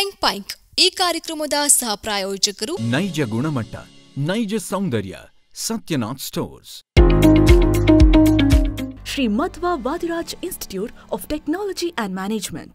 ಪೈಂಕ್ ಪೈಂಕ್ ಈ ಕಾರ್ಯಕ್ರಮದ ಸಹ ಪ್ರಾಯೋಜಕರು ನೈಜ ಗುಣಮಟ್ಟ ನೈಜ ಸೌಂದರ್ಯ Satyanath stores Sri Madhva Vadiraj Institute of Technology and Management.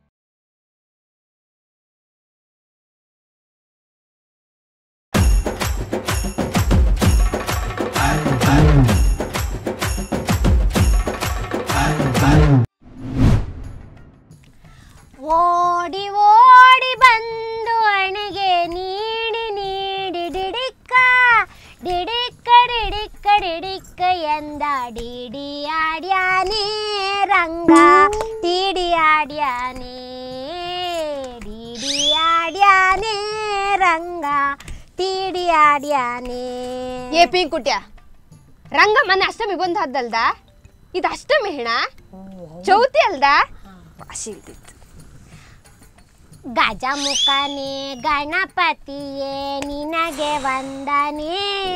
ಓಡಿ ಓಡಿ ಬಂದು ಅಣೆಗೆ ನೀಡಿ ನೀಡಿ ಡಿಡಿಕ್ಕ ಡಿಡಿಕ್ಕ ಡಿಡಿಕ್ಕ ಡಿಡಿಕ್ಕ ಎಂದ ಡಿಡಿ ಆಡ್ಯಾನೇ ರಂಗ ಡಿಡಿ ಆಡ್ಯಾನೇ ಡಿಡಿ ಆಡ್ಯಾನೇ ರಂಗ ಟಿಡಿ ಆಡ್ಯಾನೇ ಏ ಪಿಂಕುಟ್ಯ ರಂಗ ಮೊನ್ನೆ ಅಷ್ಟಮಿ ಬಂದು ಹದ್ದಲ್ದ ಇದು ಅಷ್ಟಮಿ ಹೆಣ ಚೌತಿ ಅಲ್ದ ವಾಸಿ ಇಲ್ದಿತ್ತು ಗಜಮುಖನೇ ಗಣಪತಿಯೇ ನಿನಗೆ ವಂದನೆ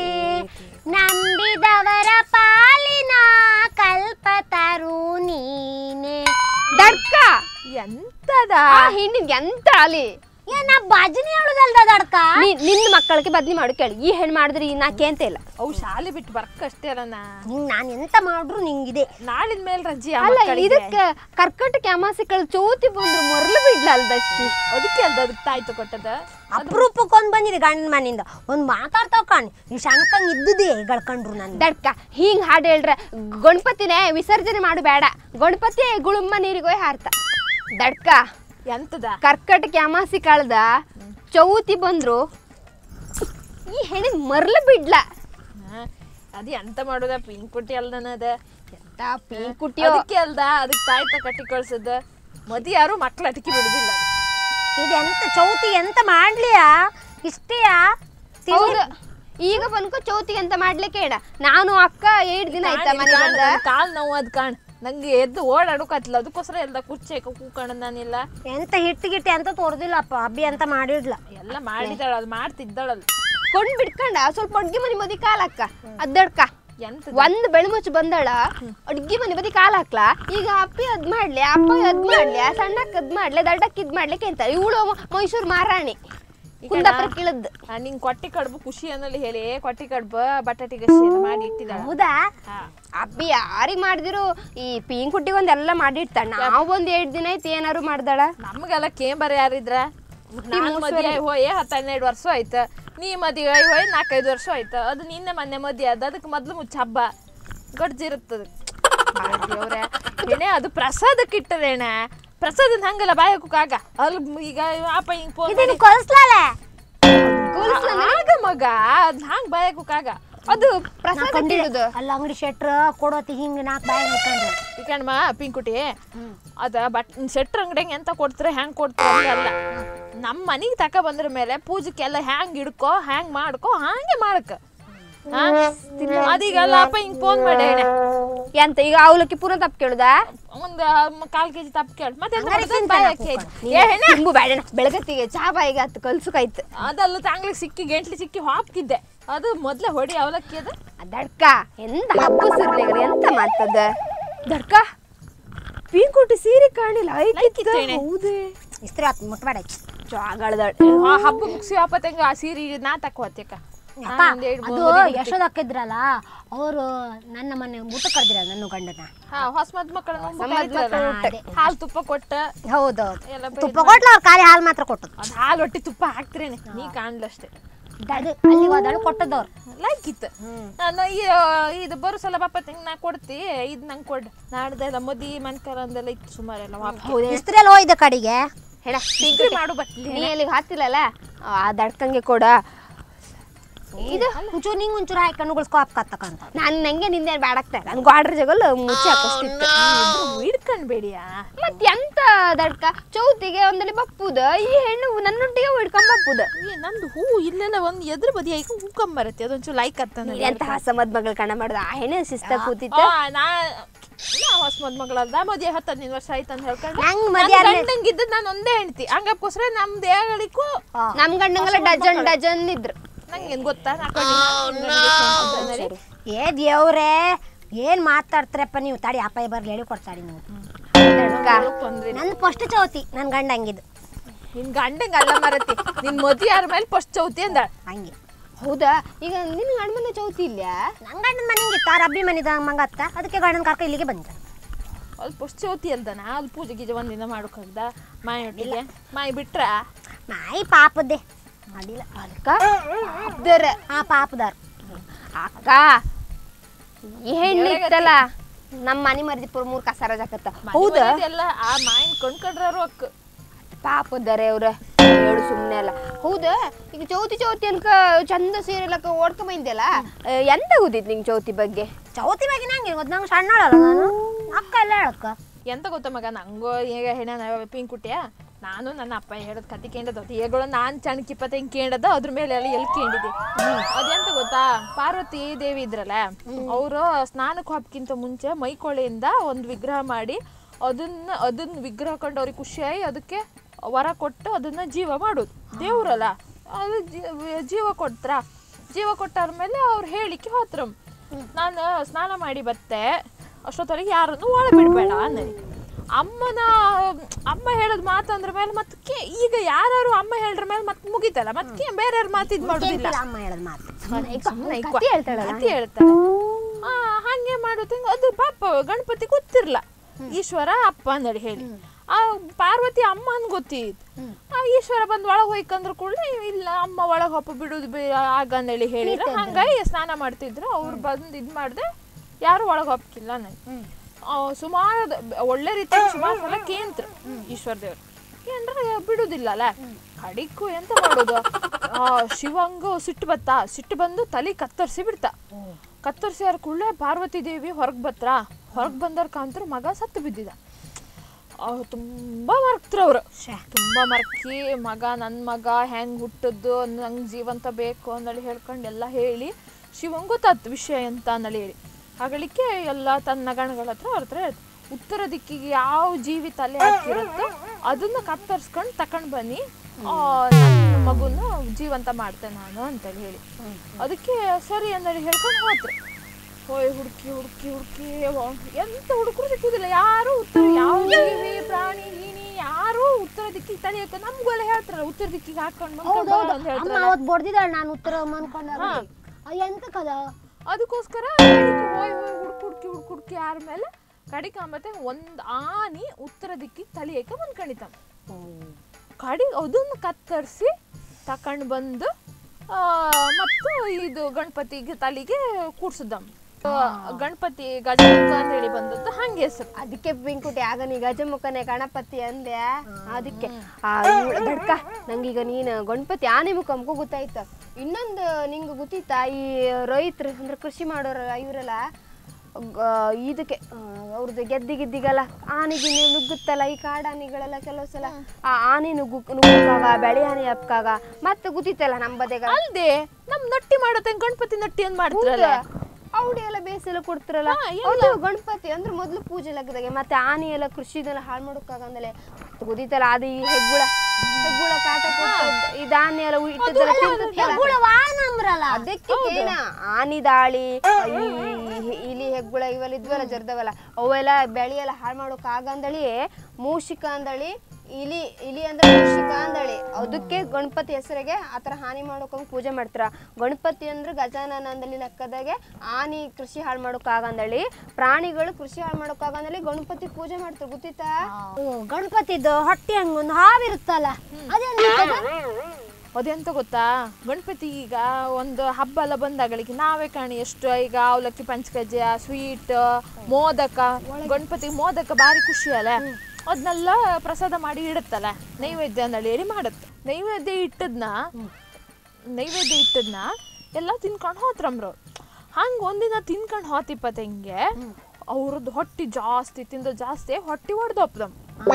ನಂಬಿದವರ ಪಾಲಿನ ಕಲ್ಪತರು ನೀನೆ ದಡ್ಕ ಎಂತದ ಆ ಹೆಣ್ಣಿಗೆ ಎಂತ ಅಲಿ ಏನ ಭಜನೆ ಹೇಳುದಲ್ದ ದಡ್ಕ ನೀ- ನಿನ್ನ ಮಕ್ಕಳಿಗೆ ಬದ್ಲಿ ಮಾಡು ಕೇಳಿ ಈ ಹೆಣ್ಣು ಮಾಡಿದ್ರೆ ನಾ ಕೇಂತ ಇಲ್ಲ ಅವು ಶಾಲೆ ಬಿಟ್ಟು ಬರ್ಕಷ್ಟೇ ಅಲ್ಲ ನಾ ನಿಂಗ್ ನಾನ್ ಎಂತ ಮಾಡ್ರು ನಿಂಗಿದೆ ನಾಳಿನ ಮೇಲ್ ರಜ್ಜಿ ಆ ಅಲ್ಲ ಮಕ್ಕಳಿಗೆ. ಇದಕ್ಕೆ ಕರ್ಕಟಕ್ಕೆ ಅಮಾಸಿಕಳು ಚೌತಿ ಬಂದ್ರು ಮೊರಲು ಬಿಡ್ಲ ಅಲ್ದಷ್ಟು ಅದಕ್ಕೆ ಅಲ್ದ ಅದಕ್ಕೆ ತಾಯ್ತು ಕೊಟ್ಟದ ಅಪರೂಪಕ್ಕೊಂದ್ ಬಂದಿದೆ ಗಂಡನ ಮನೆಯಿಂದ ಒಂದ್ ಮಾತಾಡ್ತಾವ್ ಕಾಣ್ ಈ ಸಣ್ಣಕಂಗ್ ಇದ್ದುದೇ ಗಳ್ಕಂಡ್ರು ನನ್ ದಡ್ಕ ಹಿಂಗ್ ಹಾಡು ಹೇಳ್ರೆ ಗಣಪತಿನೇ ವಿಸರ್ಜನೆ ಮಾಡು ಬೇಡ ಗಣಪತಿ ಗುಳುಮ್ಮ ನೀರಿಗೆ ಹೋಗಿ ಹಾರ್ತ ದಡ್ಕ ಎಂತದ ಕರ್ಕಟಕ್ಕೆ ಅಮಾಸಿ ಕಳ್ದ ಚೌತಿ ಬಂದ್ರು ಈ ಹೆಣ್ಣಿನ ಮರ್ಲು ಬಿಡ್ಲ ಹಾ, ಅದ್ ಎಂತ ಮಾಡೋದ ಪಿಂಕುಟಿ ಅಲ್ದನದ ಎಂತ ಪಿಂಕುಟಿಯೋ ಅದಕ್ಕೆ ಅಲ್ದ ಅದಕ್ಕೆ ತಾಯ್ತ ಕಟ್ಟಿ ಕಳ್ಸದ ಮದಿ ಯಾರು ಮಕ್ಳ ಅಟಕಿ ಬಿಡುದಿಲ್ಲ ಇದೆಂತ ಚೌತಿ ಎಂತ ಮಾಡ್ಲಿಯಾ ಇಷ್ಟೇಯಾ ಹೌದು ಈಗ ಬಂದ್ಕೋ ಚೌತಿಗೆ ಅಂತ ಮಾಡ್ಲಿಕ್ಕೆ ಹೇಳ ನಾನು ಅಕ್ಕ ಏಳ್ ದಿನ ಆಯ್ತಾ ಮನೆ ಬಂದ ಕಾಲ್ ನೋವು ಅದ್ ಕಾಣ್ ನಂಗೆ ಎದ್ದು ಓಡಾಡೋಕತ್ತಿಲ್ಲ ಅದಕ್ಕೋಸ್ಕರ ಎಲ್ಲ ಕುರ್ಚಿ ಕೂಕಣ ನಾನಿಲ್ಲ ಎಂತ ಹಿಟ್ಟು ಗಿಟ್ಟು ಎಂತ ತೋರ್ದಿಲ್ಲಪ್ಪ ಅಬ್ಬಿ ಅಂತ ಮಾಡಿಡ್ಲ ಎಲ್ಲ ಮಾಡಿದಾಳ ಅದು ಮಾಡ್ತಿದ್ದಾಳಲ್ಲ ಕೊಂಡ್ ಬಿಡ್ಕಂಡ ಸ್ವಲ್ಪ ಅಡ್ಗೆ ಮನೆ ಬದಿ ಕಾಲ್ ಹಾಕ ಅದ್ದಡ್ಕ ಎಂತ ಒಂದ್ ಬೆಳ್ಮುಚ್ಚ ಬಂದಳ ಅಡ್ಗೆ ಮನೆ ಬದಿ ಕಾಲ್ ಹಾಕ್ಲ ಈಗ ಅಪ್ಪಿ ಅದ್ ಮಾಡ್ಲಿ ಅಪ್ಪ ಅದ್ ಮಾಡ್ಲಿ ಸಣ್ಣಕ್ಕ ಅದ್ ಮಾಡ್ಲಿ ದಡ್ಡಕ್ಕ ಇದ್ ಮಾಡ್ಲಿಕ್ಕೆ ಅಂತ ಇವಳು ಮೈಸೂರು ಮಾರಾಣಿ ಕುಂದಾಪುರ ಕೀಳದ್ ನಿಂಗೆ ಕೊಟ್ಟಿ ಕಡುಬು ಖುಷಿ ಅನ್ನಲ್ಲಿ ಹೇಳಿ ಕೊಟ್ಟಿ ಕಡುಬು ಬಟಾಟಿ ಗಸಿ ಎಲ್ಲ ಮಾಡಿ ಇಟ್ಟಿದ್ದಾಳ ಹೌದಾ ಹಾ ಅಬ್ಬಿ ಯಾರಿಗ್ ಮಾಡಿದಿರು ಈ ಪೀನ್ ಕುಟ್ಟಿಗೆ ಒಂದೆಲ್ಲ ಮಾಡಿರ್ತಾಳ ನಾವ್ ಒಂದ್ ಎರಡ್ ದಿನ ಐತಿ ಏನಾರು ಮಾಡ್ದಾಳ ನಮಗೆಲ್ಲ ಕೇಂಬರ್ ಯಾರಿದ್ರ ನಾನು ಮದುವೆ ಹೋಯ್ ಹತ್ತು ಹನ್ನೆರಡು ವರ್ಷ ಆಯ್ತು ನೀ ಮದುವೆ ಆಗಿ ಹೋಯ್ ನಾಲ್ಕೈದು ವರ್ಷ ಆಯ್ತು ಅದು ನಿನ್ನೆ ಮೊನ್ನೆ ಮದುವೆ ಅದ ಅದಕ್ಕೆ ಮೊದ್ಲು ಮುಚ್ಚ ಹಬ್ಬ ಗಡ್ಜಿರುತ್ತದ ದೇವ್ರೆ ಏನೇ ಅದು ಪ್ರಸಾದಕ್ಕೆ ಇಟ್ಟದೇಣ ಪ್ರಸಾದದ ಹಂಗಲ್ಲ ಬಾಯ್ ಹಾಕೋಕಾಗ ಅಲ್ಲಿ ಈಗ ಅಪ್ಪ ಹಿಂಗ್ ಫೋನ್ ಇದನ್ನು ಕಳಿಸ್ಲಾಲೆ ಆಗ ಮಗ ಅದ್ ಹಂಗ್ ಬಾಯ್ ಹಾಕೋಕಾಗ ಅದು ಪ್ರಸಾದ ಇಡುದು ಅಲ್ಲ ಅಂಗಡಿ ಶೆಟ್ರ ಕೊಡೋತಿ ಹಿಂಗ್ ನಾಲ್ಕು ಬಾಯಿ ಹಾಕೊಂಡ್ರು ಈ ಕಣ್ಮ ಪಿಂಕುಟಿ ಅದ ಬಟ್ ಶೆಟ್ರ್ ಅಂಗಡಿಗೆ ಎಂತ ಕೊಡ್ತಾರೆ ಹ್ಯಾಂಗ್ ಕೊಡ್ತಾರೆ ಅಲ್ಲ ನಮ್ಮ ಮನೆಗೆ ತಕ ಬಂದ್ರ ಮೇಲೆ ಪೂಜಕ್ಕೆಲ್ಲ ಹ್ಯಾಂಗ್ ಇಡ್ಕೋ ಹ್ಯಾಂಗ್ ಮಾಡ್ಕೋ ಹಾಗೆ ಮಾಡಕ ಅದೀಗಲ್ಲ ಅಪ್ಪ ಹಿಂಗ್ ಫೋನ್ ಮಾಡಿ ಎಂತ ಈಗ ಅವಲಕ್ಕಿ ಪುನಃ ತಪ್ಪು ಕೇಳುದಾ ಒಂದ್ ಕಾಲ್ ಕೆಜಿ ತಪ್ಪು ಕೇಳಿ ಮತ್ತೆ ಎಂತ ಮಾಡೋದು? ಬಾಯ್ ಹಾಕಿ ಆಯ್ತು. ಏ ಹೆಣ್ಣೆ, ತುಂಬು ಬೇಡ ಬೆಳಗತ್ತಿಗೆ ಚಾ ಬಾಯಿಗೆ ಹತ್ತು ಕಲ್ಸುಕಾಯ್ತು ಅದಲ್ಲ ತಾಂಗ್ಲಿಗೆ ಸಿಕ್ಕಿ ಗಂಟ್ಲಿ ಸಿಕ್ಕಿ ಹಾಪ್ಕಿದ್ದೆ ಅದು ಮೊದ್ಲೇ ಹೊಡಿ ಅವಲಕ್ಕಿ ಅದು ದಡ್ಕ ಎಂತ ಹಬ್ಬ ಸಿರ್ಲಿಗ್ರಿ ಎಂತ ಮಾಡ್ತದ ದಡ್ಕ ಪೀನ್ಕೊಟ್ಟು ಸೀರೆ ಕಾಣಿಲ್ಲ ಇತ್ತೇನೆ. ಹೌದೇ ಇಸ್ತ್ರಿ ಆತು ಮುಟ್ಬೇಡ ಜಾಗಳದ ಆ ಹಬ್ಬ ಮುಗಿಸಿ ವಾಪತ್ತಂಗ ಆ ಸೀರೆ ನಾ ತಕ್ಕೋತ್ಯಕ ಅಪ್ಪ ಅದು ಯಶೋದ್ ಹಾಕಿದ್ರಲ್ಲ ಅವರು ನನ್ನ ಮನೆ ಊಟ ಕರೆದಿರ ನನ್ನ ಗಂಡನ ಹಾ ಹೊಸ ಮದ್ ಮಕ್ಕಳ ಹಾಲು ತುಪ್ಪ ಕೊಟ್ಟ ಹೌದೌದು ಎಲ್ಲ ತುಪ್ಪ ಕೊಟ್ಲ ಅವ್ರು ಖಾಲಿ ಹಾಲು ಮಾತ್ರ ಕೊಟ್ಟದ್ದು ಅದ್ ಹಾಲು ಹೊಟ್ಟಿ ತುಪ್ಪ ಹಾಕ್ತಿರೇನೆ ನೀ ಕಾಣ್ಲಷ್ಟೇ ಅದು ಅಲ್ಲಿ ಹೋದಳು ಕೊಟ್ಟದವ್ರು ಲೈಕ್ ಇತ್ತು ನಾನು ಈ ಇದು ಬರೋ ಸಲ ಬಾಪ ತಿಂಗ್ ನಾ ಕೊಡ್ತಿ ಇದು ನಂಗೆ ಕೊಡ್ ನಾಡ್ದೆಲ್ಲ ಮದಿ ಮನ್ಕರ ಅಂದೆಲ್ಲ ಇತ್ತು ಸುಮಾರೆಲ್ಲ ವಾಪ ಇಸ್ತ್ರಿ ಎಲ್ಲ ಹೋಯ್ದ ಕಡೆಗೆ ಹೇಳ ಪಿಂಕ್ರಿ ಮಾಡು ಬಟ್ಲಿ ನೀ ಅಲ್ಲಿಗೆ ಹಾತಿಲ್ಲಲ್ಲ ಆ ದಡ್ಕಂಗೆ ಕೊಡ ಇದು ಒಂಚೂರು ನಿಂಗೆ ಒಂಚೂರು ಹಾಕಿ ಕಣ್ಣುಗಳ್ಸ್ಕೊ ಹಾಕತ್ತಕ್ಕಂತ ನಾನು ನಂಗೆ ನಿಂದೆ ಬೇಡಾಗ್ತಾ ಇಲ್ಲ ನನ್ ಗ್ವಾಡ್ರ ಜಗಲ್ ಮುಚ್ಚಿ ಹಾಕಿಸ್ತಿತ್ತು ಹಿಡ್ಕೊಂಡ್ಬೇಡಿಯಾ ಮತ್ ಎಂತ ದಡ್ಕ ಚೌತಿಗೆ ಒಂದಲ್ಲಿ ಬಪ್ಪುದ ಈ ಹೆಣ್ಣು ನನ್ನೊಟ್ಟಿಗೆ ಹಿಡ್ಕೊಂಡ್ ಬಪ್ಪುದ ಏ ನಂದು ಹೂ ಇಲ್ಲೆಲ್ಲ ಒಂದು ಎದ್ರ ಬದಿ ಐಕ ಹೂಕೊಂಬರತ್ತೆ ಅದೊಂಚೂರು ಲೈಕ್ ಅತ್ತ ಎಂತ ಹಸ ಮದ್ಮಗಳು ಕಣ ಮಾಡುದ ಆ ಹೆಣ್ಣು ಶಿಸ್ತ ಕೂತಿತ್ತ ನಾ ನಾ ಹೊಸ ಮದ್ಮಗಳಲ್ಲ ಮದುವೆ ಹತ್ತು ಹದಿನೈದು ವರ್ಷ ಆಯ್ತು ಅಂತ ಹೇಳ್ಕೊಂಡು ನಂಗ್ ಮದ್ವೆ ಆದ್ಮೇಲೆ- ಗಂಡಂಗಿದ್ದು ನಾನು ಒಂದೇ ಹೆಂಡ್ತಿ ಹಂಗಕ್ಕೋಸ್ಕರ ನಮ್ ದೇಹಗಳಿಗೂ ನಮ್ ಗಂಡಂಗೆಲ್ಲ ಡಜನ್ ಡಜನ್ ಇದ್ರು ನಂಗೆ ಗೊತ್ತಾ ನಾ ಕಣ್ಣಿನ ಏ ದೇವ್ರೇ ಏನ್ ಮಾತಾಡ್ತಾರಪ್ಪ ನೀವು ತಡಿ ಅಪ್ಪಾಯಿ ಬರ್ಲಿ ಹೇಳಿ ಕೊಡ್ತಾಡಿ ನೀವು ದಡ್ಕ ತೊಂದ್ರೆ ನಂದು ಫಸ್ಟ್ ಚೌತಿ ನನ್ನ ಗಂಡ ಹಂಗಿದ್ದು ನಿನ್ ಗಂಡಂಗ ಅಲ್ಲ ಮರತಿ ನಿನ್ ಮದ್ವೆ ಯಾರ ಮೇಲೆ ಫಸ್ಟ್ ಚೌತಿ ಅಂದ ಹಂಗೆ ಹೌದಾ ಈಗ ನಿನ್ ಗಂಡ ಮನೆ ಚೌತಿ ಇಲ್ಲ ನಂಗೆ ಗಂಡನ ಮನೆಗೆ ಇತ್ತ ರಬ್ಬಿ ಮನಿದ ಮಂಗ ಅತ್ತ ಅದಕ್ಕೆ ಗಂಡನ ಕರ್ಕ ಇಲ್ಲಿಗೆ ಬಂದ ಅಲ್ಲಿ ಫಸ್ಟ್ ಚೌತಿ ಅಲ್ದನ ಅಲ್ಲಿ ಪೂಜೆ ಗೀಜೆ ಒಂದಿನ ಮಾಡೋಕಾಗ್ದ ಮಾಯಿ ಒಟ್ಟಿಗೆ ಮಾಯಿ ಬಿಟ್ರ ನಾಯಿ ಪಾಪದ್ದೆ ಮಾಡಿಲ್ಲ ಅಕ್ಕ ಇದ್ದರ ಆ ಪಾಪದಾರ ಅಕ್ಕ ಈ ಹೆಣ್ಣು ಇತ್ತಲ್ಲ ನಮ್ಮ ಮನೆ ಮರ್ದಿ ಪುರ ಮೂರ್ ಕಸಾರ ಜಾಕತ್ತ ಹೌದಾ ಎಲ್ಲ ಆ ಮಾಯಿನ ಕೊಂಡ್ಕೊಂಡ್ರಾರು ಅಕ್ಕ ಪಾಪದ್ದಾರೆ ಅವ್ರ ಹೇಳು ಸುಮ್ಮನೆ ಅಲ್ಲ ಹೌದಾ ಈಗ ಚೌತಿ ಚೌತಿ ಅನ್ಕ ಚಂದ ಸೀರೆಲಕ್ಕ ಓಡ್ಕ ಬಂದೆಲ್ಲ ಎಂತ ಗೊತ್ತಿತ್ತು ನಿಂಗೆ ಚೌತಿ ಬಗ್ಗೆ ಚೌತಿ ಬಗ್ಗೆ ನಂಗೆ ಗೊತ್ತು ನಂಗೆ ಸಣ್ಣಳಲ್ಲ ನಾನು ಅಕ್ಕ ಎಲ್ಲ ಹೇಳಕ್ಕ ಎಂತ ಗೊತ್ತ ಮಗ ನಂಗೋ ಈಗ ಹೆಣ್ಣ ಪಿಂಕ್ ಕುಟ್ಟಿಯ ನಾನು ನನ್ನ ಅಪ್ಪ ಹೇಳದ್ ಕತಿ ಕೇಂಡದ ಈಗಳು ನಾನ್ ಚಣಕಿಪ್ಪತ್ತ ಹಿಂಗ್ ಕೇಂಡದ ಅದ್ರ ಮೇಲೆ ಎಲ್ಲ ಎಲ್ಲಿ ಕೇಳಿದೆ ಅದೆಂತ ಗೊತ್ತಾ ಪಾರ್ವತಿ ದೇವಿ ಇದ್ರಲ್ಲ ಅವರು ಸ್ನಾನಕ್ಕೆ ಹೋಗ್ಕಿಂತ ಮುಂಚೆ ಮೈಕೊಳೆಯಿಂದ ಒಂದು ವಿಗ್ರಹ ಮಾಡಿ ಅದನ್ನ ಅದನ್ನ ವಿಗ್ರಹ ಕಂಡು ಅವ್ರಿಗೆ ಖುಷಿಯಾಗಿ ಅದಕ್ಕೆ ವರ ಕೊಟ್ಟು ಅದನ್ನ ಜೀವ ಮಾಡೋದು ದೇವ್ರಲ್ಲ ಅದು ಜೀ- ಜೀವ ಕೊಟ್ರ ಜೀವ ಕೊಟ್ಟಾದ್ಮೇಲೆ ಅವ್ರು ಹೇಳಿಕ್ಕೆ ಹೋತ್ರ ನಾನು ಸ್ನಾನ ಮಾಡಿ ಬತ್ತೆ ಅಷ್ಟೊತ್ತೊಳಗೆ ಯಾರನ್ನು ಒಳ ಬಿಡಬೇಡ ಅನ್ನಿ ಅಮ್ಮನ ಅಮ್ಮ ಹೇಳೋದು ಮಾತಂದ್ರ ಮೇಲೆ ಮತ್ತೆ ಈಗ ಯಾರು ಅಮ್ಮ ಹೇಳ್ರ ಮೇಲೆ ಮತ್ತೆ ಮುಗಿತಲ್ಲ ಮತ್ತೆ ಬೇರೆ ಮಾತು ಇದು ಮಾಡೋದಿಲ್ಲ ಅಮ್ಮ ಹೇಳದ್ ಮಾತು ಸುಮ್ನೆ ಇಕ್ವ. ಕಥೆ ಹೇಳ್ತಾಳಲ್ಲ? ಕಥೆ ಹೇಳ್ತಾಳೆ ಆ, ಹಂಗೆ ಮಾಡೋದು ಅದು ಪಾಪ ಗಣಪತಿ ಗೊತ್ತಿರ್ಲ ಈಶ್ವರ ಅಪ್ಪ ಅಂದೇಳಿ ಹೇಳಿ ಆ ಪಾರ್ವತಿ ಅಮ್ಮ ಅನ್ ಗೊತ್ತಿತ್ತು ಆ ಈಶ್ವರ ಬಂದ್ ಒಳಗ್ ಹೋಯ್ಕಂದ್ರ ಕೂಡ ಇಲ್ಲ ಅಮ್ಮ ಒಳಗ್ ಹೊಪ್ಪ ಬಿಡುದು ಬಿ- ಆಗ ಅಂದೇಳಿ ಹೇಳಿದ್ರು ಹಂಗಾಗಿ ಸ್ನಾನ ಮಾಡ್ತಿದ್ರು ಅವ್ರು ಬಂದ್ ಇದ್ ಮಾಡ್ದೆ ಯಾರು ಒಳಗ್ ಹೊಪ್ಕಿಲ್ಲ ನನಗೆ ಸುಮಾರು ಒಳ್ಳೆ ರೀತಿ ಸುಮಾರು ಸಲ ಕೇಂದ್ರ ಈಶ್ವರ ದೇವ್ರು ಕೇಂದ್ರ ಬಿಡುದಿಲ್ಲ ಅಲ್ಲ ಕಡಿಕು ಎಂತ ಮಾಡೋದು ಆ, ಶಿವಂಗ ಸಿಟ್ಟು ಬತ್ತ ಸಿಟ್ಟು ಬಂದು ತಲೆ ಕತ್ತರಿಸಿ ಬಿಡ್ತಾ ಕತ್ತರಿಸಿ ಯಾರ ಕೂಡಲೇ ಪಾರ್ವತಿ ದೇವಿ ಹೊರಗೆ ಬತ್ರ ಹೊರಗೆ ಬಂದವ್ರ ಕಾಂತ್ರ ಮಗ ಸತ್ತು ಬಿದ್ದಿದ ಅವ್ರು ತುಂಬ ಮರಕ್ತ್ರ ಅವರು ತುಂಬ ಮರಕಿ ಮಗ ನನ್ನ ಮಗ ಹೆಂಗೆ ಹುಟ್ಟದ್ದು ನಂಗೆ ಜೀವಂತ ಬೇಕು ಅಂದೇಳಿ ಹೇಳ್ಕೊಂಡು ಎಲ್ಲ ಹೇಳಿ ಶಿವಂಗ್ ಗೊತ್ತಾಯ್ತು ವಿಷಯ ಅಂತ ಅಂದೇಳಿ ಹೇಳಿ ಹಾಗಳಿಕೆ ಎಲ್ಲ ತನ್ನ ಗಣಗಳ ಹತ್ರ ಅವ್ರ ಹತ್ರ ಹೇಳ್ತು ಉತ್ತರ ದಿಕ್ಕಿಗೆ ಯಾವ ಜೀವಿ ತಲೆ ಹಾಕಿರುತ್ತೋ ಅದನ್ನ ಕತ್ತರಿಸ್ಕೊಂಡು ತಕೊಂಡ್ ಬನ್ನಿ ಆ, ನನ್ನ ಮಗುನ ಜೀವಂತ ಮಾಡ್ತೇನೆ ನಾನು ಅಂತೇಳಿ ಹೇಳಿ ಅದಕ್ಕೆ ಸರಿ ಅಂದೇಳಿ ಹೇಳ್ಕೊಂಡು ಹೋದ್ರು ಹೋಯ್ ಹುಡುಕಿ ಹುಡುಕಿ ಹುಡುಕಿ ಎಂತ ಹುಡುಕರು ಸಿಕ್ಕುದಿಲ್ಲ ಯಾರು ಉತ್ತರ ಯಾವ ಜೀವಿ ಪ್ರಾಣಿ ಗೀನಿ ಯಾರು ಉತ್ತರ ದಿಕ್ಕಿಗೆ ತಲೆಯಕ್ಕೆ ನಮ್ಗೂ ಎಲ್ಲ ಹೇಳ್ತಾರಲ್ಲ ಉತ್ತರ ದಿಕ್ಕಿಗೆ ಹಾಕೊಂಡು ಮಲ್ಕೊಂಡ್ ಬಾ ಅಂತ ಅಮ್ಮ ಹೇಳ್ತಾರಲ್ಲ ಅವತ್ತು ಬಡ್ದಿದ್ದಾಳೆ ನಾನು ಉತ್ತರ ಮನ್ಕೊಂಡ ಎಂತ ಕದ ಅದಕ್ಕೋಸ್ಕರ ಕಡಿಕೆ ಹೋಯ್ ಹೋಯ್ ಹುಡುಕ್ ಹುಡುಕಿ ಹುಡುಕ್ ಹುಡುಕಿ ಆದ್ಮೇಲೆ ಕಡಿಕ ಮತ್ತೆ ಒಂದ್ ಆನಿ ಉತ್ತರ ದಿಕ್ಕಿಗೆ ತಲಿಯಕ್ಕೆ ಬಂದ್ಕೊಂಡಿತಾನ ಕಡಿ ಅದನ್ನ ಕತ್ತರಿಸಿ ತಕೊಂಡ್ ಬಂದು ಆ, ಮತ್ತು ಇದು ಗಣಪತಿಗೆ ತಲೆಗೆ ಕೂಡ್ಸದಮ್ ಗಣಪತಿ ಗಜಮುಖ ಅಂತ ಹೇಳಿ ಬಂದದ್ದು ಹಂಗೆ ಹೆಸರು ಅದಕ್ಕೆ ಪಿಂಕುಟಿ ಆಗ ನೀ ಗಜಮುಖನೆ ಗಣಪತಿ ಅಂದೆ ಅದಕ್ಕೆ ಆ ಇವ್ಳ್ ದಡ್ಕ ನಂಗೀಗ ನೀನು ಗಣಪತಿ ಆನೆ ಮುಖ ಮುಖ ಗೊತ್ತಾಯ್ತ ಇನ್ನೊಂದು ನಿಂಗೆ ಗೊತ್ತಿತ್ತಾ ಈ ರೈತರು ಅಂದ್ರೆ ಕೃಷಿ ಮಾಡೋರ ಇವರೆಲ್ಲ ಇದಕ್ಕೆ ಆ, ಅವ್ರದ್ದು ಗೆದ್ದಿ ಗಿದ್ದಿಗೆಲ್ಲ ಆನೆಗೆ ನೀವು ನುಗ್ಗುತ್ತಲ್ಲ ಈ ಕಾಡಾನೆಗಳೆಲ್ಲ ಕೆಲವು ಸಲ ಆ ಆನೆ ನುಗ್ಗು ನುಗ್ಗುಕಾಗ ಬೆಳೆ ಆನೆ ಹಪ್ಕಾಗ ಮತ್ತೆ ಗೊತ್ತಿತ್ತಲ್ಲ ನಮ್ಮ ಬದೆಗ ಅಲ್ದೆ ನಮ್ ನಟ್ಟಿ ಮಾಡತ್ತೆ ಗಣಪತಿ ನಟ್ಟಿ ಅಂತ ಮಾಡ್ತಾರಲ್ಲ ಔಡಿ ಎಲ್ಲ ಬೇಸೆಲ್ಲ ಕೊಡ್ತಾರಲ್ಲ ಹಾ, ಎಲ್ಲ. ಅದು ಗಣಪತಿ ಅಂದ್ರೆ ಮೊದ್ಲು ಪೂಜೆ ಲೆಕ್ಕದಾಗೆ ಮತ್ತೆ ಆನೆ ಎಲ್ಲ ಕೃಷಿದೆಲ್ಲ ಹಾಳು ಮಾಡೋಕ್ಕಾಗಂದಲೆ ಗೊತ್ತಿತ್ತಲ್ಲ ಅದು ಈ ಹೆಗ್ಗುಳ ಹೆಗ್ಗುಳ ಕಾಟ ಕೊಟ್ಟು ಈ ಧಾನ್ಯ ಎಲ್ಲ ಇಟ್ಟದೆಲ್ಲ ತಿಂತತ್ತಲ್ಲ. ವಾಹನ ಅಂಬ್ರಲ್ಲ ಅದಕ್ಕೆ ಏನ ಆನಿ ದಾಳಿ ಈ ಈ- ಇಲಿ ಹೆಗ್ಗುಳ ಇವೆಲ್ಲ ಇದ್ವಲ್ಲ ಜರ್ದವಲ್ಲ ಅವೆಲ್ಲ ಬೆಳೆ ಎಲ್ಲ ಹಾಳು ಮಾಡೋಕ್ ಆಗಂದಳಿ ಮೂಷಿಕ ಅಂದಳಿ ಇಲಿ ಇಲಿ ಅಂದ್ರೆ ಮೂಷಿಕ ಅಂದಳಿ ಅದಕ್ಕೆ ಗಣಪತಿ ಹೆಸರಿಗೆ ಆತರ ಹಾನಿ ಮಾಡೋಕಂಗ್ ಪೂಜೆ ಮಾಡ್ತಾರ ಗಣಪತಿ ಅಂದ್ರೆ ಗಜಾನನ ಅಂದಳಿ ಲೆಕ್ಕದಾಗೆ ಆನಿ ಕೃಷಿ ಹಾಳು ಮಾಡೋಕ್ ಆಗಂದಳಿ ಪ್ರಾಣಿಗಳು ಕೃಷಿ ಹಾಳು ಮಾಡೋಕ್ ಆಗಂದಳಿ ಗಣಪತಿ ಪೂಜೆ ಮಾಡ್ತಾರ ಗೊತ್ತಿತ್ತಾ ಗಣಪತಿದು ಹೊಟ್ಟೆ ಹಂಗ ಒಂದು ಹಾವಿರುತ್ತಲ್ಲ ಅದೇನು ಅದೆಂತ ಗೊತ್ತಾ ಗಣಪತಿ ಈಗ ಒಂದು ಹಬ್ಬ ಎಲ್ಲ ಬಂದಾಗಳಿಗೆ ನಾವೇ ಕಾಣಿ ಎಷ್ಟು ಈಗ ಅವಲಕ್ಕಿ ಪಂಚಕಜ್ಜ ಸ್ವೀಟ್ ಮೋದಕ ಗಣಪತಿ ಮೋದಕ ಭಾರಿ ಖುಷಿ ಅಲ್ಲ ಅದನ್ನೆಲ್ಲ ಪ್ರಸಾದ ಮಾಡಿ ಇಡುತ್ತಲ್ಲ ನೈವೇದ್ಯ ಅಂದೇಳಿ ಹೇಳಿ ಮಾಡುತ್ತೆ ನೈವೇದ್ಯ ಇಟ್ಟದ್ನ ನೈವೇದ್ಯ ಇಟ್ಟದ್ನ ಎಲ್ಲ ತಿನ್ಕೊಂಡು ಹೋತ್ರಮ್ರು ಹಂಗೆ ಒಂದಿನ ತಿನ್ಕೊಂಡು ಹೋತಿಪ್ಪತ್ತ ಹಿಂಗೆ ಅವ್ರದ್ದು ಹೊಟ್ಟಿ ಜಾಸ್ತಿ ತಿಂದ ಜಾಸ್ತಿ ಹೊಟ್ಟಿ ಹೊಡೆದಪ್ಪದಮ್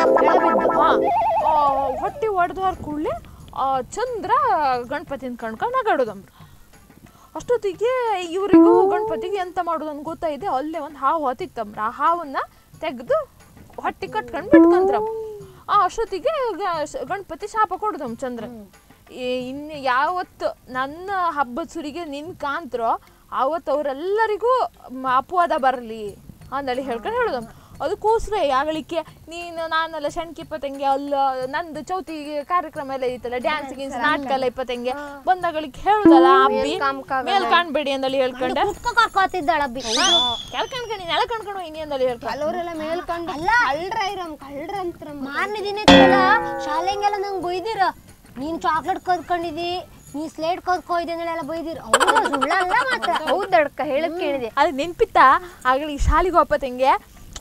ಹೊಟ್ಟಿ ಹೊಡೆದವ್ರ ಕೂಡಲೇ ಚಂದ್ರ ಗಣಪತಿನ ಕಣ್ಕೊಂಡು ನಗಾಡೋದಮ್ರು ಅಷ್ಟೊತ್ತಿಗೆ ಇವರಿಗೂ ಗಣಪತಿಗೆ ಎಂತ ಮಾಡೋದು ಅಂತ ಗೊತ್ತಾಯಿದೆ ಅಲ್ಲೇ ಒಂದು ಹಾವು ಹತ್ತಿತ್ತಮ್ರ ಆ ಹಾವನ್ನ ತೆಗೆದು ಹೊಟ್ಟಿ ಕಟ್ಕೊಂಡು ಬಿಟ್ಕಂದ್ರ ಆ ಅಷ್ಟೊತ್ತಿಗೆ ಗ- ಶ- ಗಣಪತಿ ಶಾಪ ಕೊಡ್ದಮ್ ಚಂದ್ರ ಇನ್ನು ಯಾವತ್ತು ನನ್ನ ಹಬ್ಬದ ಸುರಿಗೆ ನಿನ್ ಕಾಂತ್ರೋ ಆವತ್ತು ಅವರೆಲ್ಲರಿಗೂ ಅಪವಾದ ಬರಲಿ ಅಂದೇಳಿ ಹೇಳ್ಕೊಂಡು ಹೇಳೋದಮ್ ಅದಕ್ಕೋಸ್ಕರ ಆಗಲಿಕ್ಕೆ ನೀನು ನಾನೆಲ್ಲ ಶಣ್ಕಿ ಇಪ್ಪತ್ತಂಗೆ ಅಲ್ಲ ನಂದು ಚೌತಿ ಕಾರ್ಯಕ್ರಮ ಎಲ್ಲ ಇತ್ತಲ್ಲ ಡ್ಯಾನ್ಸ್ ಗಿನ್ಸ್ ನಾಟಕ ಎಲ್ಲ ಇಪ್ಪತ್ತಂಗೆ ಬಂದಾಗಳಿಗೆ ಹೇಳುದಲ್ಲ ಅಬ್ಬಿ ಮೇಲ್ ಕಾಣ್ಬೇಡಿ ಅಂದಲ್ಲಿ ಹೇಳ್ಕೊಂಡೆ ಕುತ್ಕ ಕರ್ಕೋತಿದ್ದಾಳ ಅಬ್ಬಿ ಕೆಲ್ಕಂಡ್ಕೊಂಡು ನೆಲ ಕಣ್ಕೊಂಡು ಹೋಗಿ ಅಂದಲ್ಲಿ ಹೇಳ್ಕೊಂಡು ಕೆಲವರೆಲ್ಲ ಮೇಲ್ಕೊಂಡು ಅಲ್ಲ. ಕಳ್ರ ಇರಮ್ ಕಳ್ರ ಅಂತ್ರಮ್ಮ ಮಾರನೇ ದಿನ ಇತ್ತಲ್ಲ ಶಾಲೆಂಗೆಲ್ಲ ನಂಗೆ ಬೈದಿರ ನೀನ್ ಚಾಕ್ಲೇಟ್ ಕದ್ಕೊಂಡಿದಿ ನೀ ಸ್ಲೇಟ್ ಕದ್ಕೊಯ್ದಿ ಅಂದೇಳೆಲ್ಲ ಬೈದಿರ ಹೌದಾ ಸುಳ್ಳಲ್ಲ ಮಾತ್ರ ಹೌದಡ್ಕ ಹೇಳಕ್ ಕೇಳಿದೆ ಅದು ನೆನ್ಪಿತ್ತಾ ಆಗಲಿ ಶಾಲೆಗೆ ಹೋಗ್ಪತ್ತಂಗೆ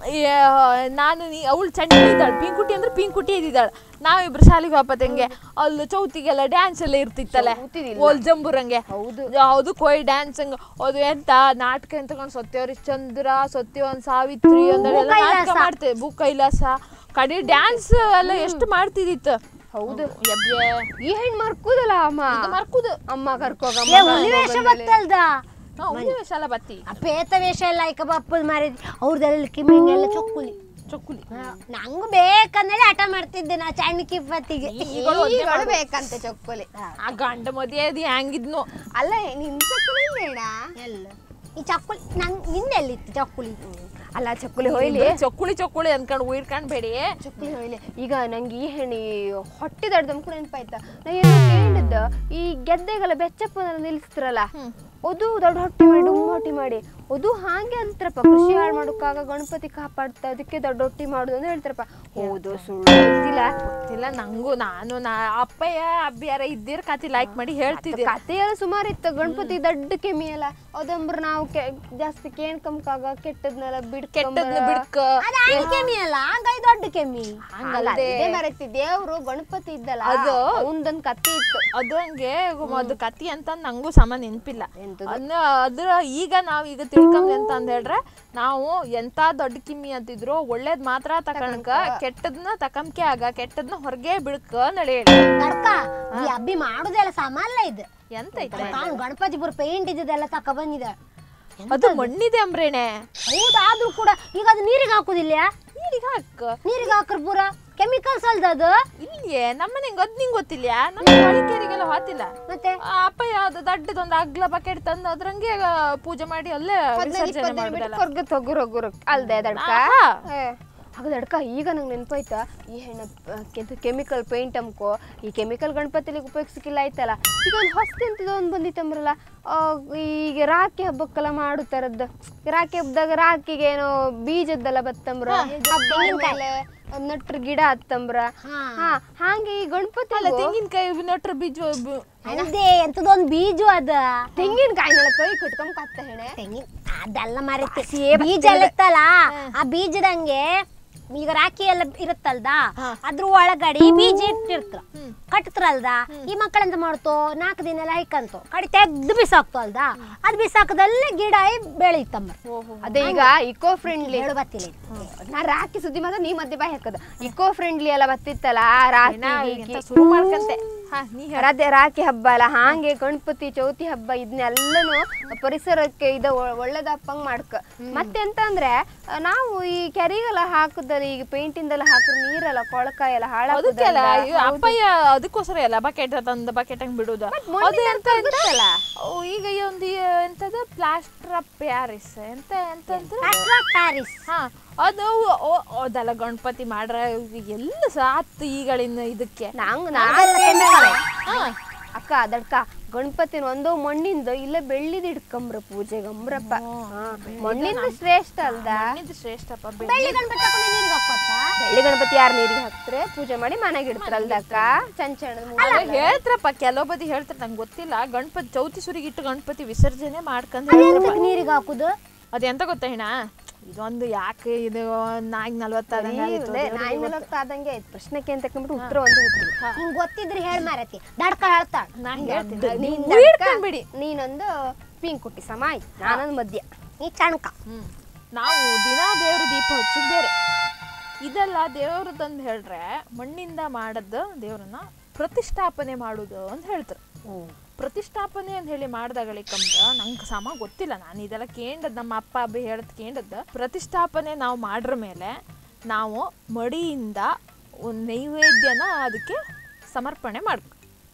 ನಾನು ನೀ ಅವಳು ಚಂಡಿ ಇದ್ದಾಳೆ ಪಿಂಕುಟಿ ಅಂದ್ರೆ ಪಿಂಕುಟಿ ಇದ್ದಿದ್ದಾಳೆ ನಾವಿಬ್ರು ಶಾಲೆಗೆ ಹೋಗ್ಪತ್ತಂಗೆ ಅಲ್ಲಿ ಚೌತಿಗೆಲ್ಲ ಡ್ಯಾನ್ಸ್ ಎಲ್ಲ ಇರ್ತಿತ್ತಲ್ಲ ಓಲ್ ಜಂಬುರಂಗೆ ಹೌದು ಹೌದು ಕೊಯ್ ಡ್ಯಾನ್ಸ್ ಹಂಗ ಅದು ಎಂತ ನಾಟಕ ಅಂತ ತಗೊಂಡು ಸತ್ಯವರಿ ಚಂದ್ರ ಸತ್ಯವನ್ ಸಾವಿತ್ರಿ ಅಂದೆಲ್ಲ ನಾಟಕ ಮಾಡ್ತೇವೆ ಬು ಕೈಲಾಸ ಕಡೆ ಡ್ಯಾನ್ಸ್ ಎಲ್ಲ ಎಷ್ಟು ಮಾಡ್ತಿದ್ದಿತ್ತು ಹೌದು ಎಬ್ಬ್ಯೆ ಈ ಹೆಣ್ ಮರ್ಕುದಲ್ಲ ಅಮ್ಮ ಮರ್ಕುದು ಅಮ್ಮ ಕರ್ಕೋಗ ಏ ಹುಲಿ ವೇಷ ಬತ್ತಲ್ದ ಹಾ, ಹುಲಿ ವೇಷ ಎಲ್ಲ ಬತ್ತಿ ಆ ಪೇತ ವೇಷ ಎಲ್ಲ ಐಕ ಬಪ್ಪದ್ ಮಾರಿದ್ ಅವ್ರದೆಲ್ಲ ಕಿಮ್ಮಿಂಗೆಲ್ಲ ಚೊಕ್ಕುಲಿ ಚೊಕ್ಕುಲಿ ನಂಗೂ ಬೇಕಂದೇಳಿ ಹಠ ಮಾಡ್ತಿದ್ದೆ ನಾ ಚಣ್ಣಕಿ ಪತ್ತಿಗೆ ಈಗಳು ಬೇಕಂತೆ ಚೊಕ್ಕೊಲಿ ಆ ಗಂಡ ಮದುವೆ ಅದು ಹೆಂಗಿದ್ನು ಅಲ್ಲ ನಿನ್ ಚಕ್ಕುಲಿ ಬೇಡ ಎಲ್ಲ ಈ ಚಕ್ಕುಲಿ ನಂಗ್ ನಿಂದೆಲ್ಲಿತ್ತು ಚಕ್ಕುಲಿ ಅಲ್ಲ ಚಕ್ಕುಲಿ ಹೊಯ್ಲಿ ಚೊಕ್ಕುಳಿ ಚೊಕ್ಕುಳಿ ಅನ್ಕೊಂಡು ಉಯ್ಡ್ಕೊಂಡ್ಬೇಡಿ ಚಕ್ಕುಲಿ ಹೊಯ್ಲಿ ಈಗ ನಂಗೆ ಈ ಹೆಣ್ಣಿ ಹೊಟ್ಟೆ ದಡ್ದಮ್ ಕೂಡ ನೆನಪಾಯ್ತ ನಾ ಏನೋ ಕೇಳಿದ್ದ ಈ ಗೆದ್ದೆಗೆಲ್ಲ ಬೆಚ್ಚಪ್ಪ ನಿಲ್ಲಿಸ್ತಾರಲ್ಲ ಅದು ದೊಡ್ಡ ಹೊಟ್ಟೆ ಮಾಡಿ ಡುಮ್ ಹೊಟ್ಟಿ ಮಾಡಿ ಅದು ಹಾಗೆ ಅಂತಾರಪ್ಪ ಕೃಷಿ ಹಾಳು ಮಾಡೋಕ್ಕಾಗ ಗಣಪತಿ ಕಾಪಾಡ್ತಾ ಅದಕ್ಕೆ ದೊಡ್ಡ ಹೊಟ್ಟಿ ಮಾಡುದು ಅಂತ ಹೇಳ್ತಾರಪ್ಪ ಹೌದು ಸುಳ್ಳು ಗೊತ್ತಿಲ್ಲ ಗೊತ್ತಿಲ್ಲ ನಂಗೂ ನಾನು ನಾ ಅಪ್ಪಯ್ಯ ಅಬ್ಬಿಯಾರ ಇದ್ದೀರ ಕತಿ ಲೈಕ್ ಮಾಡಿ ಹೇಳ್ತಿದ್ದೆ ಕತೆ ಎಲ್ಲ ಸುಮಾರು ಇತ್ತು ಗಣಪತಿ ದೊಡ್ಡ ಕೆಮ್ಮಿ ಎಲ್ಲ ಅದಂಬ್ರ ನಾವು ಕೆ- ಜಾಸ್ತಿ ಕೇಣ್ಕಂಕಾಗ ಕೆಟ್ಟದ್ನೆಲ್ಲ ಬಿಡ್ ಕೆಟ್ಟದ್ನ ಬಿಡ್ಕ ಅದ ಆಣ್ ಕೆಮ್ಮಿ ಅಲ್ಲ ಗೈ ದೊಡ್ಡ ಕೆಮ್ಮಿ ಹಂಗಲ್ದೆ ಮರತಿ ದೇವ್ರು ಗಣಪತಿ ಇದ್ದಲ್ಲ ಅದು- ಅವನದೊಂದ್ ಕತೆ ಇತ್ತು ಅದು ಹಂಗೆ ಅದು ಕತಿ ಅಂತ ನಂಗೂ ಸಮ ನೆನಪಿಲ್ಲ ಅದ್ನ ಅದ್ರ ಈಗ ನಾವ್ ಈಗ ತಿಳ್ಕೊಂಡ್ ಎಂತ ಅಂದ್ ಹೇಳ್ರೆ ನಾವು ಎಂತ ದೊಡ್ಡ ಕಿಮ್ಮಿ ಅಂತಿದ್ರು ಒಳ್ಳೇದ್ ಮಾತ್ರ ತಕಣಕ ಕೆಟ್ಟದ್ನ ತಕಂಕೆ ಆಗ ಕೆಟ್ಟದ್ನ ಹೊರಗೆ ಬಿಡ್ಕ ನಳಿ ಹೇಳಿ ತಡ್ಕ ಈ ಅಬ್ಬಿ ಮಾಡುದೆಲ್ಲ ಸಾಮಾನ್ಲ ಇದು ಎಂತ ಐತೆ ನಾನು ಗಣಪತಿಪುರ ಪೇಂಟ್ ಇದ್ದದೆಲ್ಲ ತಕ ಬಂದಿದೆ ಅದು ಮಣ್ಣಿದೆ ಅಂಬ್ರೇನೆ ಹೌದಾದ್ರೂ ಕೂಡ ಈಗ ಅದು ನೀರಿಗೆ ಹಾಕುದಿಲ್ಲ ನೀರಿಗೆ ಹಾಕ ನೀರಿಗೆ ಹಾಕ್ರ ಪೂರ ಕೆಮಿಕಲ್ಸ್ ಅಲ್ದ ಅದು ಇಲ್ಲಿಯೇ ನಮ್ಮನೆ ಗೊತ್ತ ನಿಂಗ್ ಗೊತ್ತಿಲ್ಲ ನಮ್ಮ ಹೊಳಿಕೇರಿಗೆಲ್ಲ ಹೋತಿಲ್ಲ ಮತ್ತೆ ಆ ಅಪ್ಪ ಯಾವ್ದು ದೊಡ್ಡದೊಂದು ಅಗ್ಲ ಬಕೆಟ್ ತಂದು ಅದ್ರಂಗೆ ಆ, ಪೂಜೆ ಮಾಡಿ ಅಲ್ಲೇ ವಿಸರ್ಜನೆ ಮಾಡುದಲ್ಲ ಹೊರ್ಗ ತೊಗುರು ಒಗುರು ಅಲ್ದೆ ದಡ್ಕ ಆಹಾ. ಆಗ ದಡ್ಕ ಈಗ ನಂಗೆ ನೆನಪಾಯ್ತಾ ಈ ಹೆಣ್ಣ ಕೆಮಿಕಲ್ ಪೇಂಟ್ ಅಮ್ಕೋ ಈ ಕೆಮಿಕಲ್ ಗಣಪತಿಲಿಗೆ ಉಪಯೋಗಿಸಕ್ಕಿಲ್ಲ ಆಯ್ತಲ್ಲ ಈಗ ಒಂದು ಹೊಸ್ತಿ ಅಂತದ ಒಂದು ಬಂದಿತ್ತಂಬ್ರಲ್ಲ ಆ, ಈಗ ರಾಖಿ ಹಬ್ಬಕ್ಕೆಲ್ಲ ಮಾಡು ತರದ್ದು ರಾಖಿ ಹಬ್ಬದಾಗ ರಾಖಿಗೆ ಏನೋ ಬೀಜದ್ದೆಲ್ಲ ಬತ್ತಂಬ್ರ ಹಬ್ಬ ಮೇಲೆ ನಟ್ರ ಗಿಡ ಹತ್ತಂಬ್ರ ಹಾ ಹಾಗೆ ಈ ಗಣಪತಿ ಅಲ್ಲ ತೆಂಗಿನಕಾಯಿ ನಟ್ರ ಬೀಜ ಬ- ಅದೇ ಎಂತದೊಂದು ಬೀಜ ಅದ ತೆಂಗಿನಕಾಯಿನೆಲ್ಲ ಕೈ ಕಟ್ಕೊಂಡ್ ಕತ್ತ ಹೆಣೆ ತೆಂಗಿನ ಅದೆಲ್ಲ ಮರಿತಿ ಬೀಜ ಎಲ್ಲ ಇತ್ತಲ್ಲ ಆ ಬೀಜದಂಗೆ ಈಗ ರಾಖಿ ಎಲ್ಲ ಇರುತ್ತಲ್ದ ಅದ್ರ ಒಳಗಡೆ ಈ ಬೀಜ ಇಟ್ಟಿರ್ತಾರ ಕಟ್ತಾರಲ್ದ ಈ ಮಕ್ಕಳೆಂತ ಮಾಡ್ತೋ ನಾಲ್ಕು ದಿನ ಎಲ್ಲ ಹೈಕಂತು ಕಡಿ ತೆಗ್ದು ಬಿಸಾಕ್ತು ಅಲ್ದ ಅದ್ ಬಿಸಾಕದಲ್ಲೇ ಗಿಡ ಬೆಳೀತಮ್ಮ ಅದೇ ಈಗ ಇಕೋ ಫ್ರೆಂಡ್ಲಿ ಹೇಳು ಬತ್ತಿಲ್ಲ ಇದು. ನಾ ರಾಖಿ ಸುದ್ದಿ ಮಾತ್ರ ನೀ ಮಧ್ಯೆ ಬಾಯ್ ಹಾಕದ ಇಕೋ ಫ್ರೆಂಡ್ಲಿ ಎಲ್ಲ ಬತ್ತಿತ್ತಲ್ಲ ರಾಖಿ ನಾ ಗೀಕಿ. ಎಂತ ಶುರು ಮಾಡ್ಕಂತೆ ಹಾ ನೀ ಹೇಳ ಅದೇ ರಾಖಿ ಹಬ್ಬ ಅಲ್ಲ ಹಾಗೆ ಗಣಪತಿ ಚೌತಿ ಹಬ್ಬ ಇದನ್ನೆಲ್ಲನು ಪರಿಸರಕ್ಕೆ ಇದ ಒ- ಒಳ್ಳೇದಪ್ಪಂಗ್ ಮಾಡ್ಕ ಮತ್ತೆಂತ ಅಂದ್ರೆ ಆ, ನಾವು ಈ ಕೆರಿಗೆಲ್ಲ ಹಾಕುದಲ್ಲ ಈಗ ಪೇಂಟಿಂದೆಲ್ಲ ಹಾಕಿದ್ರೆ ನೀರೆಲ್ಲ ಕೊಳಕಾಯಿ ಎಲ್ಲ ಅದಕ್ಕೆಲ್ಲ ಹಾಳಾಗುದಲ್ಲ ಇವ್ ಅಪ್ಪಯ್ಯ ಅದಕ್ಕೋಸ್ಕರ ಎಲ್ಲ ಬಕೆಟ್ ತಂದು ಬಕೆಟ್ ಹಂಗ್ ಬಿಡುದ ಅದು ಎಂತ ಎಂತ ಓ, ಈಗ ಈ ಒಂದು ಈ ಎಂತದ ಪ್ಲಾಸ್ಟರ್ ಆಫ್ ಪ್ಯಾರಿಸ್ ಎಂತ ಎಂತ ಅಂತ ಅಟ್ರಾ ಪ್ಯಾರಿಸ್ ಹಾ ಅದು ಓ- ಓ- ಅದೆಲ್ಲ ಗಣಪತಿ ಮಾಡ್ರ ಎಲ್ಲ ಸಾತ್ ಈಗಳಿನ ಇದಕ್ಕೆ ನಂಗ್ ಅದೆಲ್ಲ chemical. ಹಾ ಅಕ್ಕ ಅದಡ್ಕ ಗಣಪತಿನ ಒಂದೋ ಮಣ್ಣಿಂದ ಇಲ್ಲ ಬೆಳ್ಳಿದ ಇಡ್ಕಂಬ್ರ ಪೂಜೆಗೆ ಅಂಬ್ರಪ್ಪ ಹಾ, ಮಣ್ಣಿಂದ ಶ್ರೇಷ್ಠ ಅಲ್ದ ಇದು ಶ್ರೇಷ್ಠಪ್ಪ ಬೆಳ್ಳಿ. ಬೆಳ್ಳಿ ಗಣಪತಿ ತಕೊಂಡು ನೀರಿಗೆ ಹಾಕೋತಾ ಬೆಳ್ಳಿ ಗಣಪತಿ ಯಾರು ನೀರಿಗೆ ಹಾಕ್ತಾರೆ ಪೂಜೆ ಮಾಡಿ ಮನೆಗೆ ಇಡ್ತಾರಲ್ದಕ್ಕ ಚಂಚಣದ ಅಲ್ಲ ಹೇಳ್ತಾರಪ್ಪ ಕೆಲವು ಬದಿ ಹೇಳ್ತಾರ ನಂಗೆ ಗೊತ್ತಿಲ್ಲ ಗಣಪತಿ ಚೌತಿ ಸುರಿಗಿಟ್ಟು ಗಣಪತಿ ವಿಸರ್ಜನೆ ಮಾಡ್ಕಂದ್ ಅದೆಂತಕ್ಕೆ ನೀರಿಗೆ ಹಾಕುದು ಅದೆಂತ ಗೊತ್ತಾ ಹೆಣ ಇದೊಂದು ಯಾಕೆ ಇದು ನಾಲ್ಕು ನಲ್ವತ್ತಾದಂಗೆ ಆಯ್ತು ನಾಯಿ ನಲವತ್ತು ಆದಂಗೆ ಆಯ್ತು ಪ್ರಶ್ನೆಗೆ ಅಂತ ತಕೊಂಡ್ಬಿಟ್ಟು ಉತ್ತರ ಒಂದು ಗೊತ್ತಿಲ್ಲ ನಿಂಗ್ ಗೊತ್ತಿದ್ರೆ ಹೇಳ್ ಮಾರತಿ ದಡ್ಕ ಹೇಳ್ತಾಳ ನಾ ಹೇಳ್ತೀನಿ ನೀನ್ ನೀವು ಹಿಡ್ಕೊಂಡ್ಬಿಡಿ ನೀನೊಂದು ಪಿಂಕ್ ಕುಟ್ಟಿ ಸಮ ಆಯ್ತು ನಾನೊಂದು ಮಧ್ಯ ನೀ ಚಣಕ ಹ್ಮ್. ನಾವು ದಿನಾ ದೇವ್ರ ದೀಪ ಹಚ್ಚೋದು ಬೇರೆ ಇದೆಲ್ಲ ದೇವ್ರದಂದು ಹೇಳ್ರೆ ಮಣ್ಣಿಂದ ಮಾಡದ್ದು ದೇವ್ರನ್ನ ಪ್ರತಿಷ್ಠಾಪನೆ ಮಾಡುದು ಅಂತ ಹೇಳ್ತಾರೆ ಪ್ರತಿಷ್ಠಾಪನೆ ಅಂತ ಹೇಳಿ ಮಾಡ್ದಾಗಳಿಕಂದ್ರ ನಂಗೆ ಸಮ ಗೊತ್ತಿಲ್ಲ ನಾನು ಇದೆಲ್ಲ ಕೇಂಡದ್ ನಮ್ಮ ಅಪ್ಪ ಅಬ್ಬಿ ಹೇಳ್ದು ಕೇಂಡದ್ದು ಪ್ರತಿಷ್ಠಾಪನೆ ನಾವು ಮಾಡ್ರ ಮೇಲೆ ನಾವು ಮಡಿಯಿಂದ ಒಂದು ನೈವೇದ್ಯನ ಅದಕ್ಕೆ ಸಮರ್ಪಣೆ ಮಾಡ್ಬೇಕು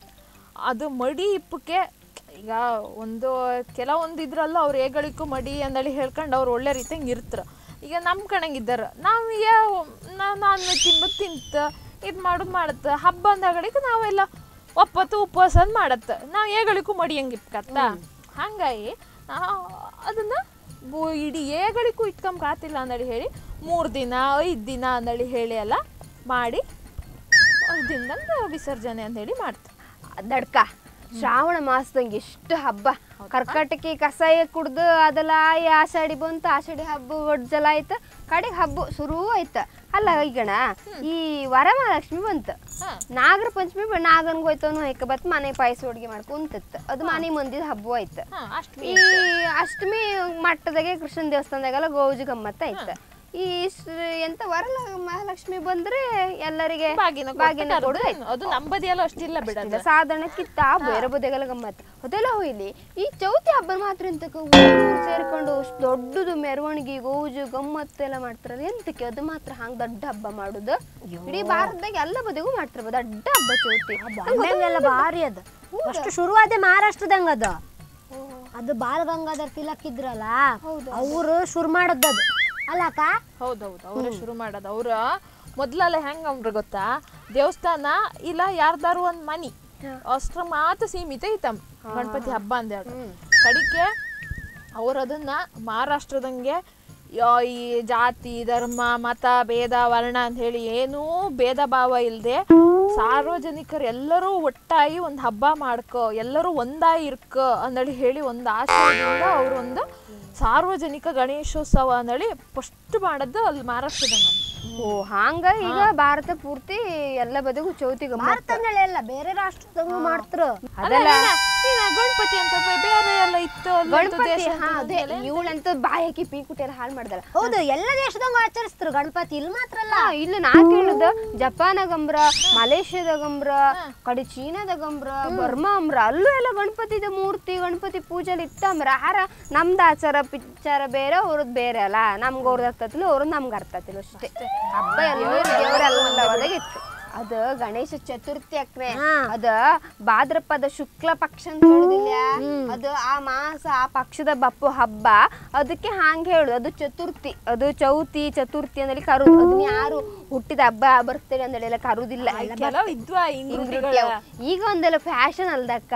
ಅದು ಮಡಿ ಇಪ್ಪಕ್ಕೆ ಈಗ ಒಂದು ಕೆಲವೊಂದು ಇದ್ರಲ್ಲ ಅವ್ರು ಏಗಳಿಗೂ ಮಡಿ ಅಂದಳಿ ಹೇಳ್ಕೊಂಡು ಅವ್ರು ಒಳ್ಳೆ ರೀತಿಯಂಗೆ ಇರ್ತಾರೆ ಈಗ ನಮ್ಮ ಕಣಂಗಿದ್ದಾರ ನಾವು ಯಾವ ನಾನ್ ವೆಜ್ ತಿನ್ಬೇಕು ತಿಂತ ಇದು ಮಾಡೋದು ಮಾಡತ್ತ ಹಬ್ಬ ಅಂದಾಗಳಿಕ ನಾವೆಲ್ಲ ಒಪ್ಪತ್ತು ಉಪವಾಸ ಅಂದ್ ಮಾಡತ್ತ ನಾವು ಏಗಳಿಗೂ ಮಡಿಯಂಗಿಪ್ಕತ್ತ ಹಂಗಾಗಿ ನಾವು ಅದನ್ನ ಬು- ಇಡೀ ಏಗಳಿಗೂ ಇಟ್ಕೊಂಬಾತಿಲ್ಲ ಅಂದಳಿ ಹೇಳಿ ಮೂರು ದಿನ ಐದು ದಿನ ಅಂದಳಿ ಹೇಳಿ ಎಲ್ಲ ಮಾಡಿ ದಿನದಂಗ ವಿಸರ್ಜನೆ ಅಂತೇಳಿ ಮಾಡ್ತಾರೆ ದಡ್ಕ ಶ್ರಾವಣ ಮಾಸದಂಗೆ ಎಷ್ಟು ಹಬ್ಬ ಕರ್ಕಾಟಕಿ ಕಸಾಯ ಕುಡ್ದು ಅದೆಲ್ಲ ಆಯ್ ಆಷಾಢಿ ಬಂತು ಆಷಾಢಿ ಹಬ್ಬ ಒಡ್ಜಲ ಆಯ್ತು ಕಡೆಗೆ ಹಬ್ಬ ಶುರು ಆಯ್ತು ಅಲ್ಲ ಈಗಣ ಈ ವರಮಹಾಲಕ್ಷ್ಮಿ ಬಂತು ಹಾ. ನಾಗರ ಪಂಚಮಿ ಬ- ನಾಗನ್ಗ್ ಹೋಯ್ತವನು ಹೆಕ್ಕ ಬತ್ ಮನೆ ಪಾಯಸ ಅಡ್ಗೆ ಮಾಡ್ಕೊಂತಿತ್ತು ಅದು ಮನೆ ಮಂದಿದ ಹಬ್ಬ ಆಯ್ತು ಹಾ ಅಷ್ಟು ಈ ಅಷ್ಟಮಿ ಮಟ್ಟದಾಗೆ ಕೃಷ್ಣನ ದೇವಸ್ಥಾನದಾಗೆಲ್ಲ ಗೋಜು ಗಮ್ಮತ್ತ ಆಯ್ತು ಈ ಸ್- ಎಂತ ವರಲ ಮಹಾಲಕ್ಷ್ಮಿ ಬಂದ್ರೆ ಎಲ್ಲರಿಗೆ ಬಾಗಿನ ಬಾಗಿನ ಕೊಟ್ಟು ಕೊಡು ಕರ್ದು ಅದು ನಮ್ಮ ಬದಿಯೆಲ್ಲ ಅಷ್ಟಿಲ್ಲ ಬಿಡಲ್ಲ ಇಲ್ಲ, ಸಾಧಾರಣಕ್ಕಿತ್ತ ಬೇರೆ ಬದಿಗೆಲ್ಲ ಗಮ್ಮತ್ ಅದೆಲ್ಲ ಹೋಯ್ಲಿ ಈ ಚೌತಿ ಹಬ್ಬ ಮಾತ್ರ ಎಂತಕ್ಕೆ ಸೇರ್ಕೊಂಡು ಅಷ್ಟ್ ದೊಡ್ಡದು ಮೆರವಣಿಗೆ ಗೋಜು ಗಮ್ಮತ್ತು ಎಲ್ಲ ಮಾಡ್ತಾರಲ್ಲ ಎಂತಕ್ಕೆ ಅದು ಮಾತ್ರ ಹಂಗ್ ದೊಡ್ಡ ಹಬ್ಬ ಮಾಡುದು ಇಡೀ ಭಾರತದಾಗ ಎಲ್ಲ ಬದಿಗೂ ಮಾಡ್ತಾರ ದೊಡ್ಡ ಹಬ್ಬ ಚೌತಿ ಬಾಂಬೆಗೆಲ್ಲ ಭಾರಿ ಅದು ಅಷ್ಟು ಶುರುವಾದೆ ಮಹಾರಾಷ್ಟ್ರದಂಗ ಅದು ಅದು ಬಾಲ ಗಂಗಾಧರ್ ತಿಲಕ್ ಇದ್ರಲ್ಲ ಅವರು ಶುರು ಮಾಡದ್ದು ಅದು ಅಲ್ಲಕ್ಕ ಹೌದೌದು ಅವ್ರ ಶುರು ಮಾಡೋದು ಅವ್ರ ಮೊದ್ಲೆಲ್ಲ ಹೆಂಗ ಅವ್ರ ಗೊತ್ತಾ ದೇವಸ್ಥಾನ ಇಲ್ಲ ಯಾರ್ದಾರು ಒಂದ್ ಮನಿ ಅಷ್ಟ್ರ ಮಾತ್ರ ಸೀಮಿತ ಐತಮ್ ಗಣಪತಿ ಹಬ್ಬ ಅಂದೇಳಿ ಕಡಿಕೆ ಅವ್ರು ಅದನ್ನ ಮಹಾರಾಷ್ಟ್ರದಂಗೆ ಯಾ- ಈ ಜಾತಿ ಧರ್ಮ ಮತ ಭೇದ ವರ್ಣ ಅಂತ ಹೇಳಿ ಏನೂ ಭೇದ ಭಾವ ಇಲ್ಲದೆ ಸಾರ್ವಜನಿಕರು ಎಲ್ಲರೂ ಒಟ್ಟಾಗಿ ಒಂದು ಹಬ್ಬ ಮಾಡ್ಕೊ ಎಲ್ಲರೂ ಒಂದಾಗಿ ಇರ್ಕ ಅಂದೇಳಿ ಹೇಳಿ ಒಂದು ಆಶಯದಿಂದ ಅವರು ಒಂದು ಸಾರ್ವಜನಿಕ ಗಣೇಶೋತ್ಸವ ಅಂದೇಳಿ ಫಸ್ಟ್ ಮಾಡದ್ದು ಅಲ್ಲಿ ಮಹಾರಾಷ್ಟ್ರದಂಗ ಓ ಹಂಗ ಈಗ ಭಾರತ ಪೂರ್ತಿ ಎಲ್ಲ ಬದಿಗೂ ಚೌತಿ ಗಮ್ಮತ್ ಭಾರತ ಅಂದೇಳಿ ಅಲ್ಲ ಬೇರೆ ರಾಷ್ಟ್ರದಂಗ ಮಾಡ್ತಾರೆ ಅದೆಲ್ಲ ಗಣಪತಿ ಅಂತ ಬೇ- ಬೇರೆ ಎಲ್ಲ ಇತ್ತು ಅಲ್ಲಿ ಇತ್ತು ಗಣಪತಿ ದೇಶ ಹಾ ಅಂತ ಅದೇ ಅಂದ್ಮೇಲೆ ಇವಳಂತ ಬಾಯಕಿ ಪೀಕುಟಿ ಎಲ್ಲ ಹಾಳು ಮಾಡ್ದಲ್ಲ ಹೌದು ಎಲ್ಲ ದೇಶದಂಗ ಆಚರಿಸ್ತಾರೆ ಗಣಪತಿ ಇಲ್ಲಿ ಮಾತ್ರ ಅಲ್ಲ ಹಾ, ಇಲ್ಲ ನಾ ಕೇಳುದ ಜಪಾನಾಗಂಬ್ರ ಮಲೇಷ್ಯಾದಾಗಂಬ್ರ ಕಡೆ ಚೀನಾದಾಗಂಬ್ರ ಬರ್ಮಾ ಅಂಬ್ರ ಅಲ್ಲೂ ಎಲ್ಲ ಗಣಪತಿದ ಮೂರ್ತಿ ಗಣಪತಿ ಪೂಜೆಲಿ ಇಟ್ಟಂಬ್ರ ಆರ ನಮ್ದು ಆಚಾರ ಪಿಚಾರ ಬೇರೆ ಅವ್ರದ್ ಬೇರೆ ಅಲ್ಲ ನಮ್ಗೆ ಅವ್ರದ್ದು ಅರ್ಥತಿಲ್ಲ ಅವ್ರದ್ದು ನಮ್ಗೆ ಅರ್ಥತಿಲ್ಲ ಅಷ್ಟೇ ಹಬ್ಬ ಎಲ್ಲ ದೇವರೆಲ್ಲ ಒದಗಿತ್ತು ಅದು ಗಣೇಶ ಚತುರ್ಥಿ ಅಕ್ರೆ ಅದ ಭಾದ್ರಪದ ಶುಕ್ಲ ಪಕ್ಷ ಅಂತ ಹೇಳುದಿಲ್ಲ ಅದು ಆ ಮಾಸ ಆ ಪಕ್ಷದ ಬಪ್ಪು ಹಬ್ಬ ಅದಕ್ಕೆ ಹಾಂಗ್ ಹೇಳುದು ಅದು ಚತುರ್ಥಿ ಅದು ಚೌತಿ ಚತುರ್ಥಿ ಅಂದಲ್ಲಿ ಕರುದು ಅದನ್ನ ಯಾರು ಹುಟ್ಟಿದ ಹಬ್ಬ ಬರ್ತೇವೆ ಅಂದೇಳಿ ಎಲ್ಲ ಕರುದಿಲ್ಲ ಕೆಲವು ಇದ್ವಾ ಇಂಗ್ರಿಗಳು ಈಗ ಒಂದೆಲ್ಲ ಫ್ಯಾಷನ್ ಅಲ್ದಕ್ಕ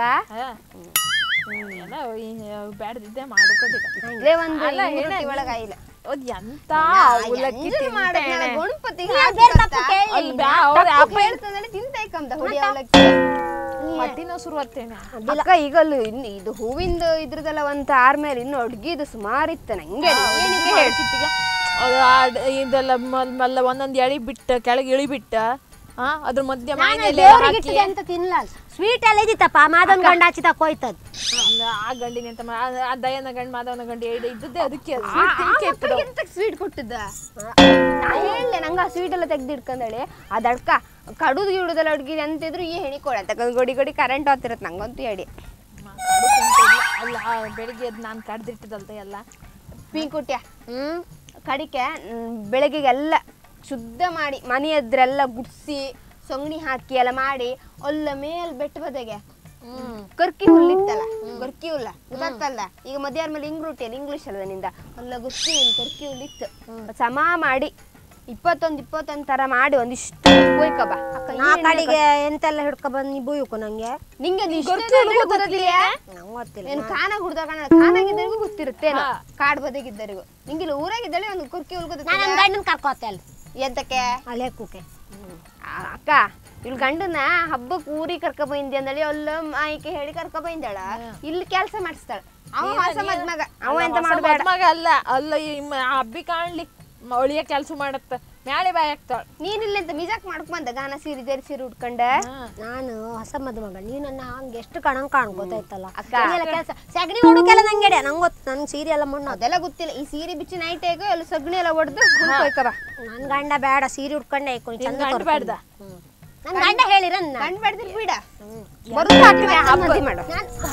ಎಲ್ಲ ಬ್ಯಾಡ್ದಿದ್ದೆ ಮಾಡ್ಕೊಂಡಿದ್ದ ಇಲ್ಲೇ ಒಂದು ಅಲ್ಲ, ಇಂಗುರುಟಿ ಹೇಳ- ಒಳಗ ಇಲ್ಲ ಅದ್ ಎಂತ ಅವಲಕ್ಕಿ ತಿಂತೇನೆ. ಗಣಪತಿಗೆ ಅಲ್ಲಿ ಬ್ಯಾ ಅವ್ರ ಅಪ್ಪ ತಿಂತೈಕಂದ ಹೊಡಿ ಅವಲಕ್ಕಿ ಹೊಟ್ಟಿನೋ ಶುರು ಆಗ್ತೇನೆ ಅಕ್ಕ ಈಗ ಅಲ್ಲಿ ಇನ್ನು ಇದು ಹೂವಿಂದ ಇದ್ರದೆಲ್ಲ ಒಂದ್ ಆರ್ ಮೇಲೆ ಇನ್ನು ಅಡ್ಗಿದು ಸುಮಾರು ಇತ್ತು ನಂಗೆ ಏನಿಗೆ ಹೇಳಿ ಕಿತ್ತಿಗೆ ಅದು ಆ- ಇದೆಲ್ಲ ಮಲ್- ಮಲ್ಲ ಒಂದೊಂದ್ ಎಳಿ ಬಿಟ್ಟ ಕೆಳಗೆ ಇಳಿ ಬಿಟ್ಟ ಹಾ ಅದ್ರ ಮಧ್ಯ ಮಾಯಿನೆಲೆ ದೇವ್ರಿಗೆ ಹಾಕಿ ಇಟ್ಟಿದೆ ಅಂತ ತಿನ್ನಲ್ಲ ಸ್ವೀಟ್ ಎಲ್ಲ ಇದಿತ್ತಪ್ಪ ಮಾದನ್ ಗಂಡ ಹಚ್ಚಿ ತಕೋಯ್ತದ ಅಲ್ಲ, ಆ ಗಂಡಿನ ಅಂತ ಮಾ- ಆ- ಆ ದಯನ ಗಂಡು ಮಾಧವನ ಗಂಡು ಎರಡು ಇದ್ದದ್ದೇ ಅದಕ್ಕೆ ಅದು sweet ತಿನ್ಕೆ ಇತ್ತು. ಎಂತ ಸ್ವೀಟ್ ಕೊಟ್ಟಿದ್ದ ನಾ ಹೇಳ್ದೆ ನಂಗ ಆ ಸ್ವೀಟ್ ಎಲ್ಲ ತೆಗ್ದು ಇಟ್ಕೊಂಡಳೆ ಆ ದಡ್ಕ ಕಡುದು ಗಿಡುದೆಲ್ಲ ಅಡ್ಗಿದೆ ಅಂತಿದ್ರು ಈ ಹೆಣಿ ಕೊಡ ತಗೊಂಡ್ ಗೊಡಿ ಗೊಡಿ ಕರೆಂಟ್ ಹೋಗ್ತಿರತ್ ನಂಗಂತೂ ಹೇಳಿ ಮ- ಕಡು ತಿಂತ ಇಲ್ಲ. ಅಲ್ಲ ಆ ಬೆಳಿಗ್ಗೆ ಎದ್ದು ನಾನು ಕಡ್ದಿಟ್ಟದಲ್ದ ಎಲ್ಲ ಪೀಂಕುಟ್ಯ ಹ್ಮ್ ಕಡಿಕೆ ಮ್, ಬೆಳಗ್ಗೆಗೆಲ್ಲ ಶುದ್ಧ ಮಾಡಿ ಮನೆ ಎದ್ರೆಲ್ಲ ಗುಡ್ಸಿ ಸೊಂಗಣಿ ಹಾಕಿ ಎಲ್ಲ ಮಾಡಿ ಅಲ್ಲ ಮೇಲ್ ಬೆಟ್ಟ ಬದೆಗೆ ಕರ್ಕಿ ಹುಲ್ಲಿತ್ತಲ್ಲ ಕರ್ಕಿ ಹುಲ್ಲ ಗೊತ್ತಲ್ಲ ಈಗ ಮಧ್ಯಾಹ್ನ ಮೇಲೆ ಇಂಗ್ ರೊಟ್ಟಿ ಅಲ್ಲ ಇಂಗ್ಲಿಷ್ ಅಲ್ಲ ನಿಂದ ಅಲ್ಲ ಗುರ್ಕಿ ಹುಲ್ಲು ಕರ್ಕಿ ಹುಲ್ಲಿತ್ತು ಅದ್ ಸಮ ಮಾಡಿ ಇಪ್ಪತ್ತೊಂದು ಇಪ್ಪತ್ತೊಂದು ತರ ಮಾಡಿ ಒಂದಿಷ್ಟು ಹೋಯ್ಕಬ ನಾ ಕಡೆಗೆ ಎಂತೆಲ್ಲ ಹಿಡ್ಕೊ ಬಂದ್ ನೀ ಬೂಯುಕು ನಂಗೆ ನಿಂಗೆ ಅದು ಇಷ್ಟು ಗೊತ್ತಿಲ್ಲ, ಅಂದ್ರೆ ಗೊತ್ತಿಲ್ಲ ನಂಗ್ ಗೊತ್ತಿಲ್ಲ ಏನು ಕಾನ ಹುಡ್ದ ಕಾಣ ಕಾನಾಗಿದ್ದರಿಗೂ ಗೊತ್ತಿರುತ್ತೇನೋ ಕಾಡ್ ಬದಿಗಿದ್ದರಿಗೂ ನಿಂಗಿಲ್ಲ ಊರಾಗಿದ್ದಳೆ ಒಂದು ಕುರ್ಕಿ ಹುಲ್ ನಾನು ನನ್ನ ಗಂಡನ ಕರ್ಕೋತೆ ಅಲ್ಲಿ ಎಂತಕ್ಕೆ ಅಲ್ಲಿ ಕೂಕೆ ಆ, ಅಕ್ಕ ಇಲ್ ಗಂಡನ ಹಬ್ಬಕ್ ಊರಿಗೆ ಕರ್ಕ ಬಂದಿ ಅಂದಳಿ ಅಲ್ಲ ಆಯ್ಕೆ ಹೇಳಿ ಕರ್ಕ ಬಂದಾಳ ಇಲ್ಲಿ ಕೆಲಸ ಮಾಡಿಸ್ತಾಳ ಅವ ಹೊಸ ಮದ್ಮಗ ಅವ ಎಂತ ಹೊಸ ಮಾಡಬೇಡ ಮದ್ಮಗ ಅಲ್ಲ ಅಲ್ಲ ಈ ಮ- ಆ ಹಬ್ಬಿ ಕಾಣ್ಲಿ ಮ- ಒಳಿಯ ಕೆಲಸ ಮಾಡತ್ತ ಮ್ಯಾಳೆ ಬಾಯ್ ಆಗ್ತಾಳ ನೀನ್ ಇಲ್ಲೆಂತ ಮಿಜಾಕ್ ಮಾಡ್ಕೊಂಡ್ ಬಂದ ಗಾನ ಸೀರೆ ಜರಿ ಸೀರೆ ಉಟ್ಕೊಂಡ ನಾನು ಹೊಸ ಮದುಮಗ ನೀ ನನ್ನ ಹಂಗೆ ಎಷ್ಟು ಕಣಂಗ್ ಕಾಣ್ ಗೊತ್ತಾಯ್ತಲ್ಲ ಅಕ್ಕ. ಕೆಲಸ ಸಗಣಿ ಹೊಡೋಕೆಲ್ಲ ನಂಗೆ ನಂಗೆ ಗೊತ್ತು ನನ್ಗೆ ಸೀರೆ ಎಲ್ಲ ಮಣ್ಣು ಅದೆಲ್ಲ ಗೊತ್ತಿಲ್ಲ ಈ ಸೀರೆ ಬಿಚ್ಚಿ ನೈಟ್ ಹೇಗೋ ಎಲ್ಲ ಸಗಣಿ ಎಲ್ಲ ಹೊಡೆದು ಹೋಯ್ಕಬ ನನ್ ಗಂಡ ಬೇಡ ಸೀರೆ ಉಟ್ಕೊಂಡೆ ಐಕೊಂಡು ನಿನ್ ಚಂದ ಗಂಡ ಬೇಡ್ದ ನನ್ ಗಂಡ ಹೇಳಿರ ಗಂಡ್ ಬೇಡ್ದಿರ್ ಬಿಡ ಬರುತ್ತ ಮದ್ವೆ ಮಾಡು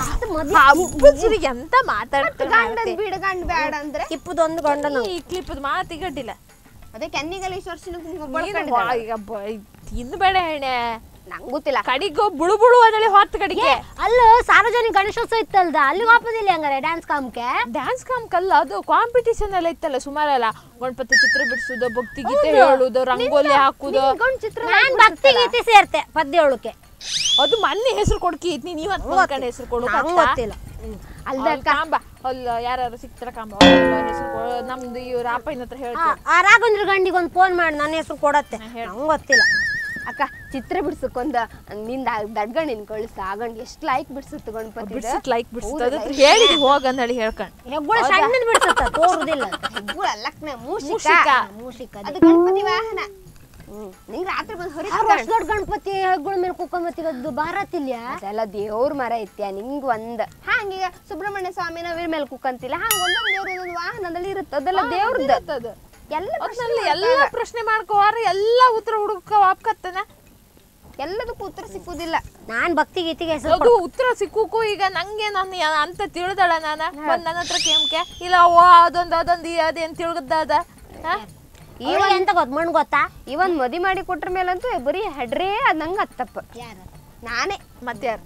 ಹಬ್ಬದ ಎಂತ ಮಾತಾಡ್ತಾಳೆ ಗಂಡನ್ ಬಿಡ ಗಂಡ್ ಬೇಡ ಅಂದ್ರೆ ಇಪ್ಪದೊಂದು ಗಂಡ ಈ ಕ್ಲಿಪ್ ಮಾತಿಗಡ್ಡಿಲ್ಲ ಅದೇ ಕೆನ್ನಿಗಲ್ಲ ಇಷ್ಟು ವರ್ಷ ನೀನು ವಾ- ಈಗ ಬ- ತಿನ್ಬೇಡ ಹೆಣೆ ನಂಗೆ ಗೊತ್ತಿಲ್ಲ ಕಡಿಗೋ ಬುಳು ಬುಳು ಅದಳಿ ಹೊತ್ತು ಕಡಿಗೆ ಅಲ್ಲ ಸಾರ್ವಜನಿಕ ಗಣೇಶೋತ್ಸವ ಇತ್ತಲ್ದ ಅಲ್ಲಿ ವಾಪದಿಲ್ಲ ಹಂಗಾರೆ ಡ್ಯಾನ್ಸ್ ಕಾಮ್ಕೆ ಡ್ಯಾನ್ಸ್ ಕಾಮ್ಕಲ್ಲ ಅದು ಕಾಂಪಿಟಿಷನ್ ಎಲ್ಲ ಇತ್ತಲ್ಲ ಸುಮಾರಲ್ಲ ಗಣಪತಿ ಚಿತ್ರ ಬಿಡಿಸುದು ಭಕ್ತಿ ಗೀತೆ ಹೇಳುದು ರಂಗೋಲಿ ಹಾಕುದು ಗಂಡ್ ಚಿತ್ರ ನಾನ್ ಭಕ್ತಿ ಗೀತೆ ಸೇರ್ತೆ ಪದ್ಯ ಹೇಳಕ್ಕೆ ಅದು ಮೊನ್ನೆ ಹೆಸರು ಕೊಡ್ಕಿ ನೀ ನೀವ್ ಅನ್ಕೊಂಡ್ ಹೆಸರು ಕೊಡು ನಂಗ್ ಗೊತ್ತಿಲ್ಲ ಅಲ್ದ ಕಾಂಬ ಅಲ್ಲ ಯಾರು ಸಿಕ್ತಾರ ಕಾಂಬ ಹೆಸರು ಕೊಡು ನಮ್ದು ಇವ್ರ ಅಪ್ಪನ ಹತ್ರ ಆ, ಹೇಳ್ತೀವಿ ಆ ರಾಘವೇಂದ್ರ ಗಂಡಿಗೆ ಒಂದು ಫೋನ್ ಮಾಡಿ ನನ್ನ ಹೆಸರು ಕೊಡತ್ತೆ ನಂಗೆ ಗೊತ್ತಿಲ್ಲ ಅಕ್ಕ ಚಿತ್ರ ಬಿಡ್ಸಕ್ಕೊಂದ ನಿಂದ ದಡ್ಗಣಿನ್ ಕಳಿಸ ಆ ಗಂಡ್ ಎಷ್ಟ್ ಲೈಕ್ ಬಿಡ್ಸುತ್ತ ಗಣಪತಿ ಬಿಡ್ಸಿತ್ ಲೈಕ್ ಬಿಡ್ಸಿತ್ ಅದ್ರ ಹೇಳಿದ್ ಹೋಗ ಅಂದ್ ಹೇಳಿ ಹೇಳ್ಕೊಂಡ್ ಹೆಗ್ಗುಳ ಸಣ್ಣದ್ ಬಿಡ್ಸತ್ತ ತೋರುದಿಲ್ಲ ಅಲ್ಲಕ್ನೆ ಮೂಷಿಕ ಮೂಷಿಕ. ಮೂಷಿಕ ಅದು ಗಣಪತಿ ವಾಹನ ಹ್ಮ್ ನಿಂಗ್ ರಾತ್ರಿ ಬಂದು ಹೊರಿ ಅಷ್ಟು ದೊಡ್ಡ ಗಣಪತಿ ಹೆಗ್ಗುಳ ಮೇಲೆ ಕುಕ್ಕಂಬತ್ತಿರೋದು ಭಾರತಿಲ್ಯ ಅದೆಲ್ಲ ದೇವ್ರ ಮರ ಐತ್ಯ ನಿಂಗ್ ಒಂದ್ ಹಂಗೀಗ ಸುಬ್ರಹ್ಮಣ್ಯ ಸ್ವಾಮಿ ನಾವ್ ಮೇಲೆ ಕುಕ್ಕಂತಿಲ್ಲ ಹಂಗ ಒಂದೊಂದ್ ದೇವ್ರ ಒಂದೊಂದ್ ವಾಹನದಲ್ಲಿ ಇರುತ್ತೆ ಅದೆಲ್ಲ ದೇವ್ರದ್ದು ಅದು ಎಲ್ಲ ಒಟ್ನಲ್ಲಿ ಎಲ್ಲ ಪ್ರಶ್ನೆ ಮಾಡ್ಕೋವಾರ ಎಲ್ಲ ಉತ್ತರ ಹುಡುಕ ವಾಪ್ಕತ್ತನ ಎಲ್ಲದಕ್ಕೂ ಉತ್ತರ ಸಿಕ್ಕುದಿಲ್ಲ ನಾನ್ ಭಕ್ತಿ ಗೀತೆಗೆ ಹೆಸರು ಅದು ಉತ್ತರ ಸಿಕ್ಕೂಕು ಈಗ ನಂಗೆ ನಾನು ಯಾ- ಅಂತ ತಿಳಿದಳ ನಾನ ಬಂದ್ ನನ್ನ ಹತ್ರ ಕೇಮ್ಕೆ ಇಲ್ಲ ಓ ಅದೊಂದ್ ಅದೊಂದ್ ಈ ಅದೇನ್ ತಿಳ್ಗದ ಅದ ಹಾ? ಈಗ ಎಂತ ಗೊತ್ತ ಮಣ್ಣು ಗೊತ್ತಾ ಇವನ್ ಮದಿ ಮಾಡಿ ಕೊಟ್ರ ಮೇಲಂತೂ ಬರೀ ಹೆಡ್ರೇ ಅದ್ ನಂಗ ಹತ್ತಪ್ಪ ಯಾರು ನಾನೇ ಮತ್ತೆ ಯಾರು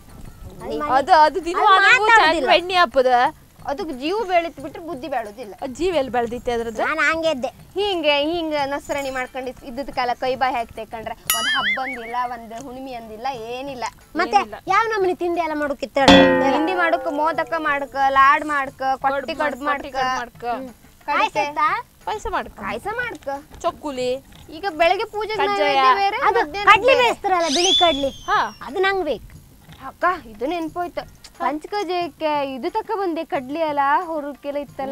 ಅದು ಅದು ದಿನ ಅದು ಮಾತಾಡುದಿಲ್ಲ. ಎಣ್ಣೆ ಹಾಪದ ಅದಕ್ಕೆ ಜೀವ ಬೆಳಿತ್ ಬಿಟ್ರೆ ಬುದ್ಧಿ ಬೆಳೋದಿಲ್ಲ ಜೀವ ಎಲ್ಲಿ ಬೆಳ್ದೈತೆ ಅದ್ರದ್ದು ನಾನು ಹಂಗೆ ಇದ್ದೆ ಹಿಂಗೆ ಹಿಂಗ ನಸರಣಿ ಮಾಡ್ಕೊಂಡು ಇದ್ದದ ಕಾಲ ಕೈ ಬಾಯಿ ಹಾಕಿ ತೆಕೊಂಡ್ರೆ ಒಂದ್ ಹಬ್ಬ ಅಂದಿಲ್ಲ ಒಂದ್ ಹುಣ್ಣಿಮೆ ಅಂದಿಲ್ಲ ಏನಿಲ್ಲ ಮತ್ತೆ ಯಾವ ನಮ್ಮನಿ ತಿಂಡಿ ಎಲ್ಲ ಮಾಡೋಕಿತ್ತ ತಿಂಡಿ ಮಾಡಕ್ ಮೋದಕ ಮಾಡಕ ಲಾಡ್ ಮಾಡಕ ಕೊಟ್ಟಿ ಕಡ್ಬ್ ಮಾಡಕ ಮಾಡ್ಕ ಕಡಿಕೆ ಪಾಯಸ ಮಾಡ್ಕ ಪಾಯಸ ಮಾಡಕ ಚೊಕ್ಕುಲಿ ಈಗ ಬೆಳಗ್ಗೆ ಪೂಜೆ ಕಜ್ಜಾಯ. ಬೇರೆ ಅದು ಮಧ್ಯಾಹ್ನ ಕಡ್ಲಿ ಬೇರೆ. ಬೇಯಿಸ್ತಾರಲ್ಲ ಬಿಳಿ ಕಡ್ಲಿ ಹಾ ಅದು ನಂಗೆ ಬೇಕು ಅಕ್ಕ ಇದು ನೆನ್ಪೋಯ್ತು ಪಂಚಕಜಯಕ್ಕೆ ಇದು ತಕ ಬಂದೆ ಕಡ್ಲಿ ಅಲ್ಲ ಹೊರಕ್ಕೆಲ್ಲ ಇತ್ತಲ್ಲ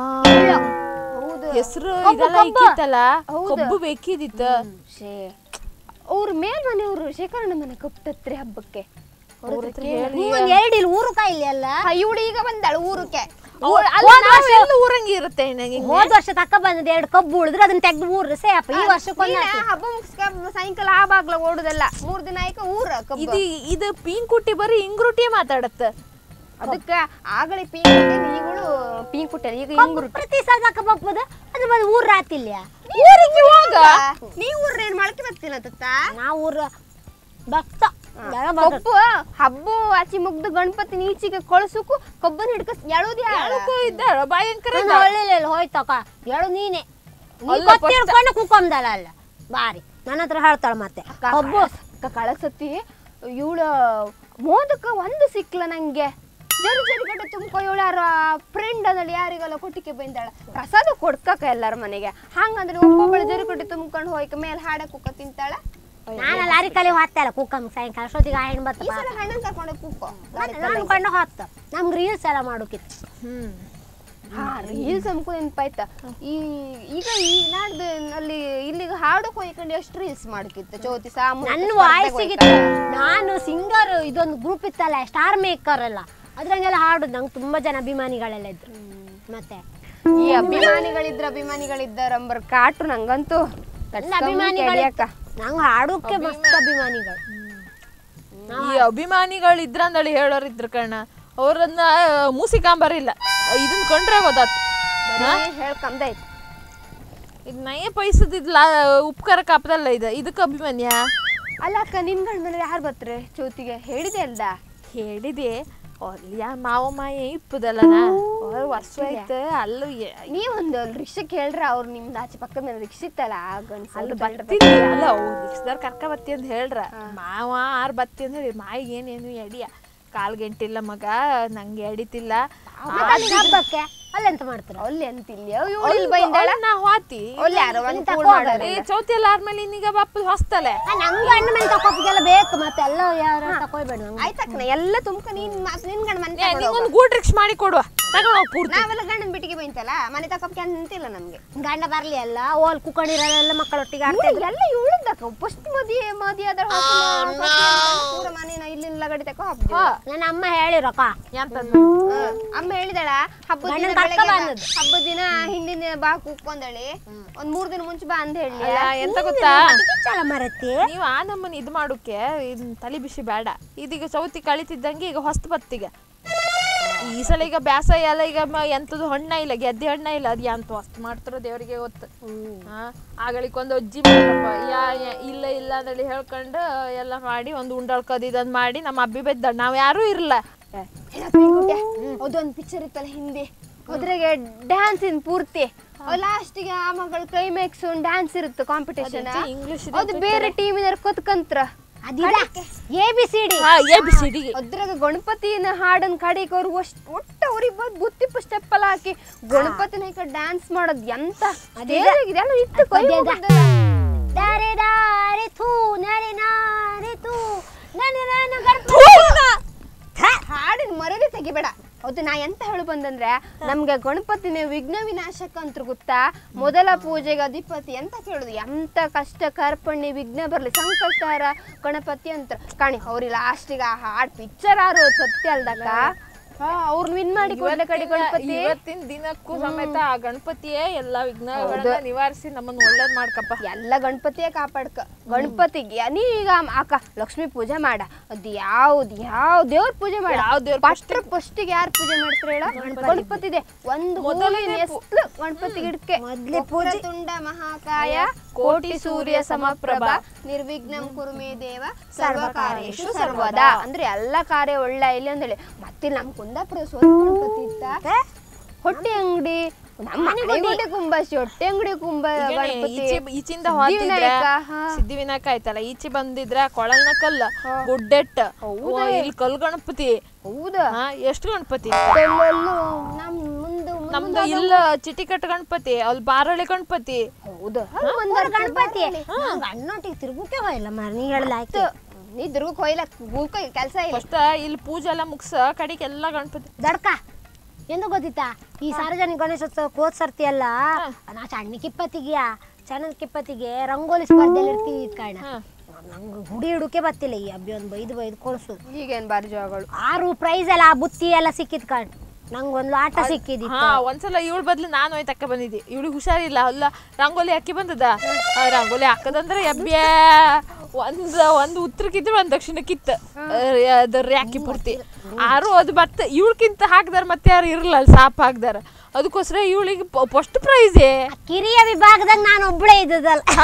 ಹೌದು ಹೆಸರು ಕಬ್ಬು, ಇದೆಲ್ಲ ಕಬ್ಬು. ಇಕ್ಕಿತ್ತಲ್ಲ ಹೌದು. ಕಬ್ಬು ಬೇಕಿದಿತ್ತ ಶೇ ಅವ್ರ ಮೇಲ್ ಮನೆಯವರು ಶೇಖರಣ್ಣ ಮನೆ ಕಪ್ತತ್ರಿ ಹಬ್ಬಕ್ಕೆ ಅವ್ರ ಹತ್ರ ಹೇಳಿ ಒಂದ್ ಎರಡು ಇಲ್ಲಿ ಊರು ಕಾಯಿಲೆ ಅಲ್ಲ ಇವಳು ಈಗ ಬಂದಾಳು ಊರಕ್ಕೆ ಅವ್ಳ್- ಅಲ್ಲ ನಾವೆಲ್ಲ ಊರಂಗಿ ಇರುತ್ತೆ ನಂಗೆ ಹೋದ ವರ್ಷ ತಕ್ಕ ಬಂದದ ಎರಡು ಕಬ್ಬು ಉಳಿದ್ರೆ ಅದನ್ನ ತೆಗ್ದು ಊರ್ರೆ ಸೇಪ ಈ ವರ್ಷಕ್ಕೊಂದು ನೀನ ಹಬ್ಬ ಮುಗಿಸ್ಕ ಸಾಯಂಕಾಲ ಆ ಬಾಗ್ಲ ಓಡುದಲ್ಲ ಮೂರ್ ದಿನ ಆಯ್ಕ ಊರ ಕಬ್ಬ ಇದು ಇದು ಪೀಂಕುಟ್ಟಿ ಬರೀ ಇಂಗ್ರುಟಿ ಮಾತಾಡತ್ತ ಅದಕ್ಕ ಆಗಲೇ ಪೀಂಕ್ ಕುಟ್ಟೆ ಈಗಳು ಪೀಂಕ್ ಕುಟ್ಟೆ ಈಗ ಹಿಂಗ್ ಪ್ರತಿ ಸಲ ತಕ್ಕ ಬಪ್ಪದ ಅದು ಬಂದು ಊರ್ ರಾತಿಲ್ಲ ಊರಿಗೆ ಹೋಗ ನೀ ಊರ್ ಏನ್ ಮೊಳಕೆ ಬರ್ತೀನ ತತ್ತ ನಾವು ಊರು ಭಕ್ತ ಜನ ಭಕ್ತ. ಕಬ್ಬು ಹಬ್ಬ ಆಚಿ ಮುಗ್ದು ಗಣಪತಿ ನೀಚಿಗೆ ಕಳ್ಸುಕು ಕಬ್ಬನ್ ಹಿಡ್ಕ ಎಳುದಿ ಯಾಳಕ್ಕೂ ಇದ್ದಾಳ ಭಯಂಕರ ನನ್ನ ಇದ್ದಾಳ. ಹಳ್ಳಿಲಿ ಹೋಯ್ತಕ ಹೇಳು ನೀನೆ ನೀ ಅಲ್ಲ, ಕತ್ತಿ ಹಿಡ್ಕೊಂಡು ಕುಕ್ಕೊಂದಲ್ಲ ಅಲ್ಲ ಬಾರಿ ನನ್ನ ಹತ್ರ ಹೇಳ್ತಾಳ ಮತ್ತೆ ಕಬ್ಬು ಕಳಸತಿ ಇವಳ ಮೋದಕ ಒಂದು ಸಿಕ್ಲ ನಂಗೆ ಜರಿ ಜರಿ ಗಡ್ಡೆ ತುಂಬ್ಕೊ ಇವಳು ಯಾರ ಫ್ರೆಂಡ್ ಅದಲ್ಲಿ ಯಾರಿಗೆಲ್ಲ ಕೊಟ್ಟಿಗೆ ಬಂದಾಳ ಪ್ರಸಾದ ಕೊಡ್ಕಕ ಎಲ್ಲಾರ ಮನೆಗೆ ಹಂಗಂದ್ರೆ ಒಬ್ಬೊಬ್ಬಳು ಜರಿ ಗಡ್ಡೆ ತುಂಬ್ಕೊಂಡು ಹೋಯ್ಕ ಮೇಲೆ ಹಾಡ ಕುಕ್ಕ ತಿಂತಾಳ ನಾನು ಲಾರಿ ಕಲಿ ಹೋಗ್ತಾ ಇಲ್ಲ ಕುಕ್ಕಮ್ ಸಾಯಂಕಾಲ ಅಷ್ಟೊತ್ತಿಗೆ ಆ ಹೆಣ್ಣು ಈ ಬತ್ತ ಸಲ ಗಂಡನ್ ಕರ್ಕೊಂಡು ಕುಕ್ಕೋ ನಾನು ಕೊಂಡು ಹೋಗ್ತ ನಮ್ಗೆ ರೀಲ್ಸ್ ಎಲ್ಲ ಮಾಡೋಕಿತ್ತು ಹ್ಮ್ ಹಾ ರೀಲ್ಸ್ ಅನ್ಕೊ ನೆನ್ಪಾಯ್ತ ಈ ಈಗ ಈ ನಾಡ್ದು ಅಲ್ಲಿ ಇಲ್ಲಿಗೆ ಹಾಡಕ್ ಹೋಯ್ಕೊಂಡು ಎಷ್ಟು ರೀಲ್ಸ್ ಮಾಡಕಿತ್ತು ಚೌತಿ ಸಾಮು ನನ್ನ ವಾಯ್ಸಿಗಿತ್ತು ನಾನು ಸಿಂಗರ್ ಇದೊಂದು ಗ್ರೂಪ್ ಇತ್ತಲ್ಲ ಸ್ಟಾರ್ ಮೇಕರ್ ಎಲ್ಲ ಅದ್ರಂಗೆಲ್ಲ ಹಾಡುದು ನಂಗೆ ತುಂಬಾ ಜನ ಅಭಿಮಾನಿಗಳೆಲ್ಲ ಇದ್ರು ಮತ್ತೆ ಈ ಅಭಿಮಾನಿಗಳಿದ್ರ ಅಭಿಮಾನಿಗಳಿದ್ದಾರ ಅಂಬರ್ ಕಾಟು ನಂಗಂತೂ ಎಲ್ಲ ಅಭಿಮಾನಿಗಳು ನಂಗೆ ಹಾಡೋಕೆ ಮಸ್ತ್ ಅಭಿಮಾನಿಗಳು ಈ ಅಭಿಮಾನಿಗಳು ಇದ್ರಂದಳಿ ಹೇಳೋರ್ ಇದ್ರ ಕಣ್ಣ ಅವ್ರನ್ನ ಮೂಸಿಕಾಂಬರಿಲ್ಲ ಇದನ್ ಕೊಂಡ್ರೆ ಹೋದಾತ್ ಹೇಳ್ಕಂದೈತ್ ಈಗ ನಯ ಪೈಸದಿದ್ಲ ಉಪಕಾರ ಕಾಪದಲ್ಲ ಇದು ಇದಕ್ಕೆ ಅಭಿಮಾನ್ಯ ಅಲ್ಲ ಅಕ್ಕ ನಿನ್ ಗಂಡ ಮನೆ ಯಾರು ಬತ್ರೆ ಚೌತಿಗೆ ಹೇಳಿದೆ ಅಲ್ದ ಹೇಳಿದೆ ಅಲ್ಲಿಯ ಮಾವ ಮಾಯ ಇಪ್ಪದಲ್ಲನ ಅವ್ರ ವರ್ಷ ಆಯ್ತು ಅಲ್ಲೂ ಎ- ನೀವೊಂದು ರಿಕ್ಷಕ್ಕೆ ಹೇಳ್ರ ಅವ್ರು ನಿಮ್ದು ಆಚೆ ಪಕ್ಕದ ಮನೆ ರಿಕ್ಷ ಇತ್ತಲ್ಲ ಗಂಡ್ಸ ಅಲ್ಲಿ ಬರ್ತಿದ್ವಿ ಅಲ್ಲ ರಿಕ್ಷದವ್ರು ಕರ್ಕ ಬತ್ತಿ ಅಂತ ಹೇಳ್ರ ಮಾವ ಆರ್ ಬತ್ತಿ ಅಂತ ಹೇಳಿ ಮಾಯಿಗೆ ಏನೇನು ಎಡಿಯ ಕಾಲ್ ಗಂಟಿಲ್ಲ ಮಗ ನಂಗೆ ಎಡಿತಿಲ್ಲ ಹಬ್ಬಕ್ಕೆ ಅಲ್ಲೆಂತ ಮಾಡ್ತಾರೆ ಅಲ್ಲಿ ಅಂತಿಲ್ಲ ಇವಳು ಬೈಂದಾಳ ನಾ ಹೋತಿ ಅಲ್ಲಿ ಯಾರೋ ಒಂದು ಕೂಳ್ ಮಾಡೋರು. ಏ ಚೌತಿ ಎಲ್ಲ ಆದ್ಮೇಲೆ ಇನ್ನೀಗ ಬಾಪ ಹೊಸ್ತಲೆ ನಂಗೆ ಹಣ್ಣು ಮೇಲೆ ತಕೋಪಿಗೆಲ್ಲ ಬೇಕು ಮತ್ತೆ ಎಲ್ಲ ಯಾರು ತಕೊಳ್ಬೇಡ ನಂಗೆ ಆಯ್ತಕ್ಕ ಎಲ್ಲ ತುಂಬ್ಕ ನೀನ್ ಮಾತ್ ನಿನ್ ಗಂಡ ಮನೆ ಏ, ತಗೊಂಡ್ ಹೋಗು. ನಿಂಗೊಂದು ಗೂಡ್ ರಿಕ್ಷ ಮಾಡಿ ಕೊಡುವ ತಗೊಂಡೋಗ್ ಪೂರ್ತಿ ನಾವೆಲ್ಲ ಗಂಡನ ಬಿಟ್ಟಿಗೆ ಬೈಂತಲ್ಲ ಮನೆ ತಕೊಪ್ಕೆ ಅಂತಿಲ್ಲ ನಮ್ಗೆ ಗಂಡ ಬರ್ಲಿ ಎಲ್ಲ ಓಲ್ ಕುಕೊಂಡಿರೋರೆಲ್ಲ ಮಕ್ಕಳೊಟ್ಟಿಗೆ ಆಡ್ತಾ ಇದ್ರು. ಎಲ್ಲ ಇವಳದಕ್ಕ ಫಸ್ಟ್ ಮದಿ ಮದಿ ಅದ್ರ ಪೂರ ಮನೇನ ಇಲ್ಲಿನ ಲಗಡಿ ತಕೋ ಹಬ್ಬ ನನ್ನ ಅಮ್ಮ ಹೇಳಿರಕ್ಕ ಎಂತದ್ದು ಅಮ್ಮ ಹೇಳಿದಳ ಹಬ್ಬದ ಗಂಡನ್ ದಿನ ಕರ್ಕ ಬೆಳಗ್ಗೆ ಬಾ- ಬಂದದ್ದು. ಹಬ್ಬದ ದಿನ ಹಿಂದಿನ ದಿನ ಬಾ ಕೂತ್ಕೊಂಡಳಿ ಒಂದ್ ಮೂರ್ ದಿನ ಮುಂಚೆ ಬಾ ಅಂತ ಹೇಳಿ ಅಲ್ಲ, ಎಂತ ಗೊತ್ತಾ ಕಿಚ್ಚಳ ಮರತಿ ನೀವು ಆ ನಮ್ಮನ್ನ ಇದು ಮಾಡೋಕೆ ಇದ್ನ ತಲೆ ಬಿಸಿ ಬೇಡ ಇದೀಗ ಚೌತಿ ಕಳಿತಿದ್ದಂಗೆ ಈಗ ಹೊಸ್ತು ಬತ್ತಿಗೆ ಈ ಸಲ ಈಗ ಬ್ಯಾಸ ಎಲ್ಲ ಈಗ ಮ- ಎಂತದು ಹಣ್ಣ ಇಲ್ಲ ಗೆದ್ದೆ ಹಣ್ಣ ಇಲ್ಲ ಅದ್ ಎಂತ ವಸ್ತು ಮಾಡ್ತಾರೋ ದೇವ್ರಿಗೆ ಗೊತ್ತು ಹಾ ಆಗಳಿಕ್ ಒಂದು ಅಜ್ಜಿ ಮಾಡ್ರಪ್ಪ ಯಾ ಯಾ- ಇಲ್ಲ ಇಲ್ಲ ಅಂತೇಳಿ ಹೇಳ್ಕೊಂಡು ಎಲ್ಲ ಮಾಡಿ ಒಂದು ಉಂಡಾಳ್ಕದ್ ಇದನ್ ಮಾಡಿ ನಮ್ಮ ಅಬ್ಬಿ ಬೆದ್ದ ನಾವ್ ಯಾರು ಇರಲ್ಲ ಅದೊಂದು ಪಿಕ್ಚರ್ ಇತ್ತಲ್ಲ ಹಿಂದೆ ಅದ್ರಾಗೆ ಡ್ಯಾನ್ಸ್ ಇನ್ ಪೂರ್ತಿ ಲಾಸ್ಟಿಗೆ ಆ ಮಗಳ ಕ್ಲೈಮ್ಯಾಕ್ಸ್ ಒಂದು ಡ್ಯಾನ್ಸ್ ಇರುತ್ತೆ ಕಾಂಪಿಟೇಷನ್ ಅದೆಂತ English ಇದೆ ಅದು ಬೇರೆ ಟೀಮಿನವ್ರು ಕೊತ್ಕಂತ್ರ ಅದಿದ ಎ ಬಿ ಸಿ ಡಿ ಹಾ ಎ ಬಿ ಸಿ ಡಿ ಅದ್ರಾಗ ಗಣಪತಿನ ಹಾಡನ್ ಕಡೆಗೆ ಅವ್ರು ಅಷ್ಟ್ ಒಟ್ಟ ಅವ್ರಿಗೆ ಬಂದು ಬುತ್ತಿಪ್ಪ ಸ್ಟೆಪ್ ಎಲ್ಲ ಹಾಕಿ ಗಣಪತಿನ ಈಗ ಡ್ಯಾನ್ಸ್ ಮಾಡೋದು ಎಂತ ಇದೆಲ್ಲ ಇತ್ತು ಕೈ ಪದ್ಯ ಇದೆ. ಮುಗಿದಲ್ಲ. ದಾರೆ ದಾರೆ ಥೂ ನರೆ ನಾರೆ ಥೂ ನನೆ ನನ ಗಣಪತಿ ಹಾಡಿನ ಮರದೇ ತೆಗಿಬೇಡ ಹೌದು ನಾ ಎಂತ ಹೇಳು ಬಂದಂದ್ರೆ ನಮ್ಗೆ ಗಣಪತಿನ ವಿಘ್ನ ವಿನಾಶಕ ಅಂತ ಗೊತ್ತಾ ಮೊದಲ ಪೂಜೆಗೆ ಅಧಿಪತಿ ಎಂತ ಕೇಳುದು ಎಂತ ಕಷ್ಟ ಕಾರ್ಪಣ್ಯ ವಿಘ್ನ ಬರ್ಲಿ ಸಂಕಷ್ಟಹರ ಗಣಪತಿ ಅಂತ ಕಾಣಿ ಅವ್ರಿ ಲಾಸ್ಟಿಗೆ ಆ ಹಾಡ್ ಪಿಕ್ಚರ್ ಆರು ಸತ್ಯ ಅಲ್ದಕ್ಕ ಹಾ ಅವ್ರನ್ನ ವಿನ್ ಮಾಡಿ ಕೊಡ್ಲೆ ಕಡೆ ಗಣಪತಿ ಇವತ್ತಿನ ದಿನಕ್ಕೂ ಸಮೇತ ಆ ಗಣಪತಿಯೇ ಎಲ್ಲಾ ವಿಘ್ನಗಳನ್ನ ನಿವಾರಿಸಿ ನಮ್ಮನ್ನ ಒಳ್ಳೇದ್ ಮಾಡ್ಕಪ್ಪ ಎಲ್ಲ ಗಣಪತಿಯೇ ಕಾಪಾಡ್ಕ ಗಣಪತಿಗೆ ನೀ ಈಗ ಅಕ್ಕ ಲಕ್ಷ್ಮಿ ಪೂಜೆ ಮಾಡ ಅದ್ ಯಾವ್ದು ಯಾವ ದೇವ್ರ ಪೂಜೆ ಮಾಡ ಯಾವ ದೇವ್ರ್ ಫಸ್ಟ್ ಫಸ್ಟಿಗೆ ಯಾರು ಪೂಜೆ ಮಾಡ್ತಾರೆ ಹೇಳ ಗಣಪತಿದೆ ಒಂದು ಮೊದಲಿನ ಹೆಸ್ಲು ಗಣಪತಿಗೆ ಇಡ್ಕೆ ಮೊದ್ಲೇ ಪೂಜೆ ತುಂಡ ಮಹಾಕಾಯ ಕೋಟಿ ಸೂರ್ಯ ಸಮಪ್ರಭ ನಿರ್ವಿಘ್ನಂ ಕುರುಮೇ ದೇವ ಸರ್ವ ಕಾರ್ಯೇಶು ಸರ್ವದಾ ಅಂದ್ರೆ ಎಲ್ಲ ಕಾರ್ಯ ಒಳ್ಳೆ ಇಲ್ಲಿ ಅಂದೇಳಿ ಮತ್ತೆ ನಮ್ ಕುಂದಾಪುರ ಸ್ವಲ್ಪ ಗಣಪತಿ ಇತ್ತ ಹೊಟ್ಟೆ ಅಂಗಡಿ ನಮ್ಮ ಮನೆಗೋಟೆ ಕುಂಬಾಸಿ ಹೊಟ್ಟೆ ಅಂಗಡಿ ಕುಂಬ ಗಣಪತಿ ಈಚೆ ಈಚಿಂದ ಹೋದಿದ್ರೆ ಸಿದ್ಧಿವಿನಾಯಕ, ಹಾ. ಸಿದ್ಧಿವಿನಾಯಕ ಆಯ್ತಲ್ಲ ಈಚೆ ಬಂದಿದ್ರ ಕೊಳಲ್ನ ಕಲ್ಲ ಗುಡ್ಡೆಟ್ ಓ, ಇಲ್ಲಿ ಕಲ್ ಗಣಪತಿ ಹೌದಾ ಹಾ ಎಷ್ಟು ಗಣಪತಿ ಎಲ್ಲೆಲ್ಲೂ ನಮ್ ಮುಂದೆ ನಮ್ದು ಇಲ್ಲ ಚಿಟಿಕಟ್ ಗಣಪತಿ ಅಲ್ಲಿ ಬಾರಳಿ ಗಣಪತಿ ಹೌದಾ ಗಣಪತಿ ನಂಗ್ ಅಣ್ಣೊಟ್ಟಿಗೆ ತಿರುಗಕ್ಕೆ ಹೋಯಲ್ಲ ಮಾರ ನೀ ಹೇಳಲಾಯ್ತು ನೀ ದುರ್ಗಕ್ಕೆ ಹೋಯ್ಲ ಗೂಕ ಕೆಲಸ ಇಲ್ಲ ಫಸ್ಟ್ ಇಲ್ಲಿ ಪೂಜೆ ಎಲ್ಲ ಮುಗ್ಸ ಕಡೆಗೆ ಎಲ್ಲ ಗಣಪತಿ ದಡ್ಕ ಎಂದು ಗೊತ್ತಿತ್ತಾ ಈ ಸಾರ್ವಜನಿಕ ಗಣೇಶೋತ್ಸವ ಹೋದ್ ಸರ್ತಿ ಅಲ್ಲ ನಾ ಸಣ್ಣ ಕಿಪ್ಪತ್ತಿಗೆಯ ಸಣ್ಣ ಕಿಪ್ಪತ್ತಿಗೆ ರಂಗೋಲಿ ಸ್ಪರ್ಧೆಯಲ್ಲಿ ಇರ್ತೀವಿ ಇದ್ ಕಾರಣ ನಂಗೆ ಗುಡಿ ಹಿಡುಕೆ ಬತ್ತಿಲ್ಲ ಈ ಅಬ್ಬಿ ಒಂದು ಬೈದು ಬೈದು ಕೊಡ್ಸೋದು ಈಗೇನ್ ಬಾರಿ ಜಾಗಗಳು ಆರು ಪ್ರೈಸ್ ಎಲ್ಲ ಆ ಬುತ್ತಿ ಎಲ್ಲ ಸಿಕ್ಕಿದ್ ಕಾರಣ ನಂಗೆ ಒಂದು ಆಟ ಸಿಕ್ಕಿದಿ ಹಾ ಒಂದ್ಸಲ ಇವಳು ಬದ್ಲು ನಾನು ಹೋಯ್ತಕ್ಕ ಬಂದಿದ್ದೆ ಇವಳಿಗೆ ಹುಷಾರಿಲ್ಲ ಅಲ್ಲ ರಂಗೋಲಿ ಹಾಕಿ ಬಂದದ ಆ ರಂಗೋಲಿ ಹಾಕದಂದ್ರೆ ಎಬ್ಬ್ಯಾ ಒಂದ್ ಒಂದ್ ಉತ್ತರಕ್ಕಿದ್ರು ಒಂದ್ ದಕ್ಷಿಣಕ್ಕಿತ್ತ ಅದ್ರ ಹಾಕಿ ಪೂರ್ತಿ ಆರು ಅದು ಬತ್ತ ಇವಳ್ಕಿಂತ ಹಾಕ್ದಾರ ಮತ್ತೆ ಯಾರು ಇರಲ್ಲ ಅಲ್ಲಿ ಸಾಪ್ ಹಾಕ್ದಾರ ಅದಕ್ಕೋಸ್ಕರ ಇವಳಿಗೆ ಫಸ್ಟ್ ಪ್ರೈಸೇ ಕಿರಿಯ ವಿಭಾಗದಾಗ ನಾನು ಒಬ್ಳೇ ಇದ್ದದಲ್ಲ ಹಾ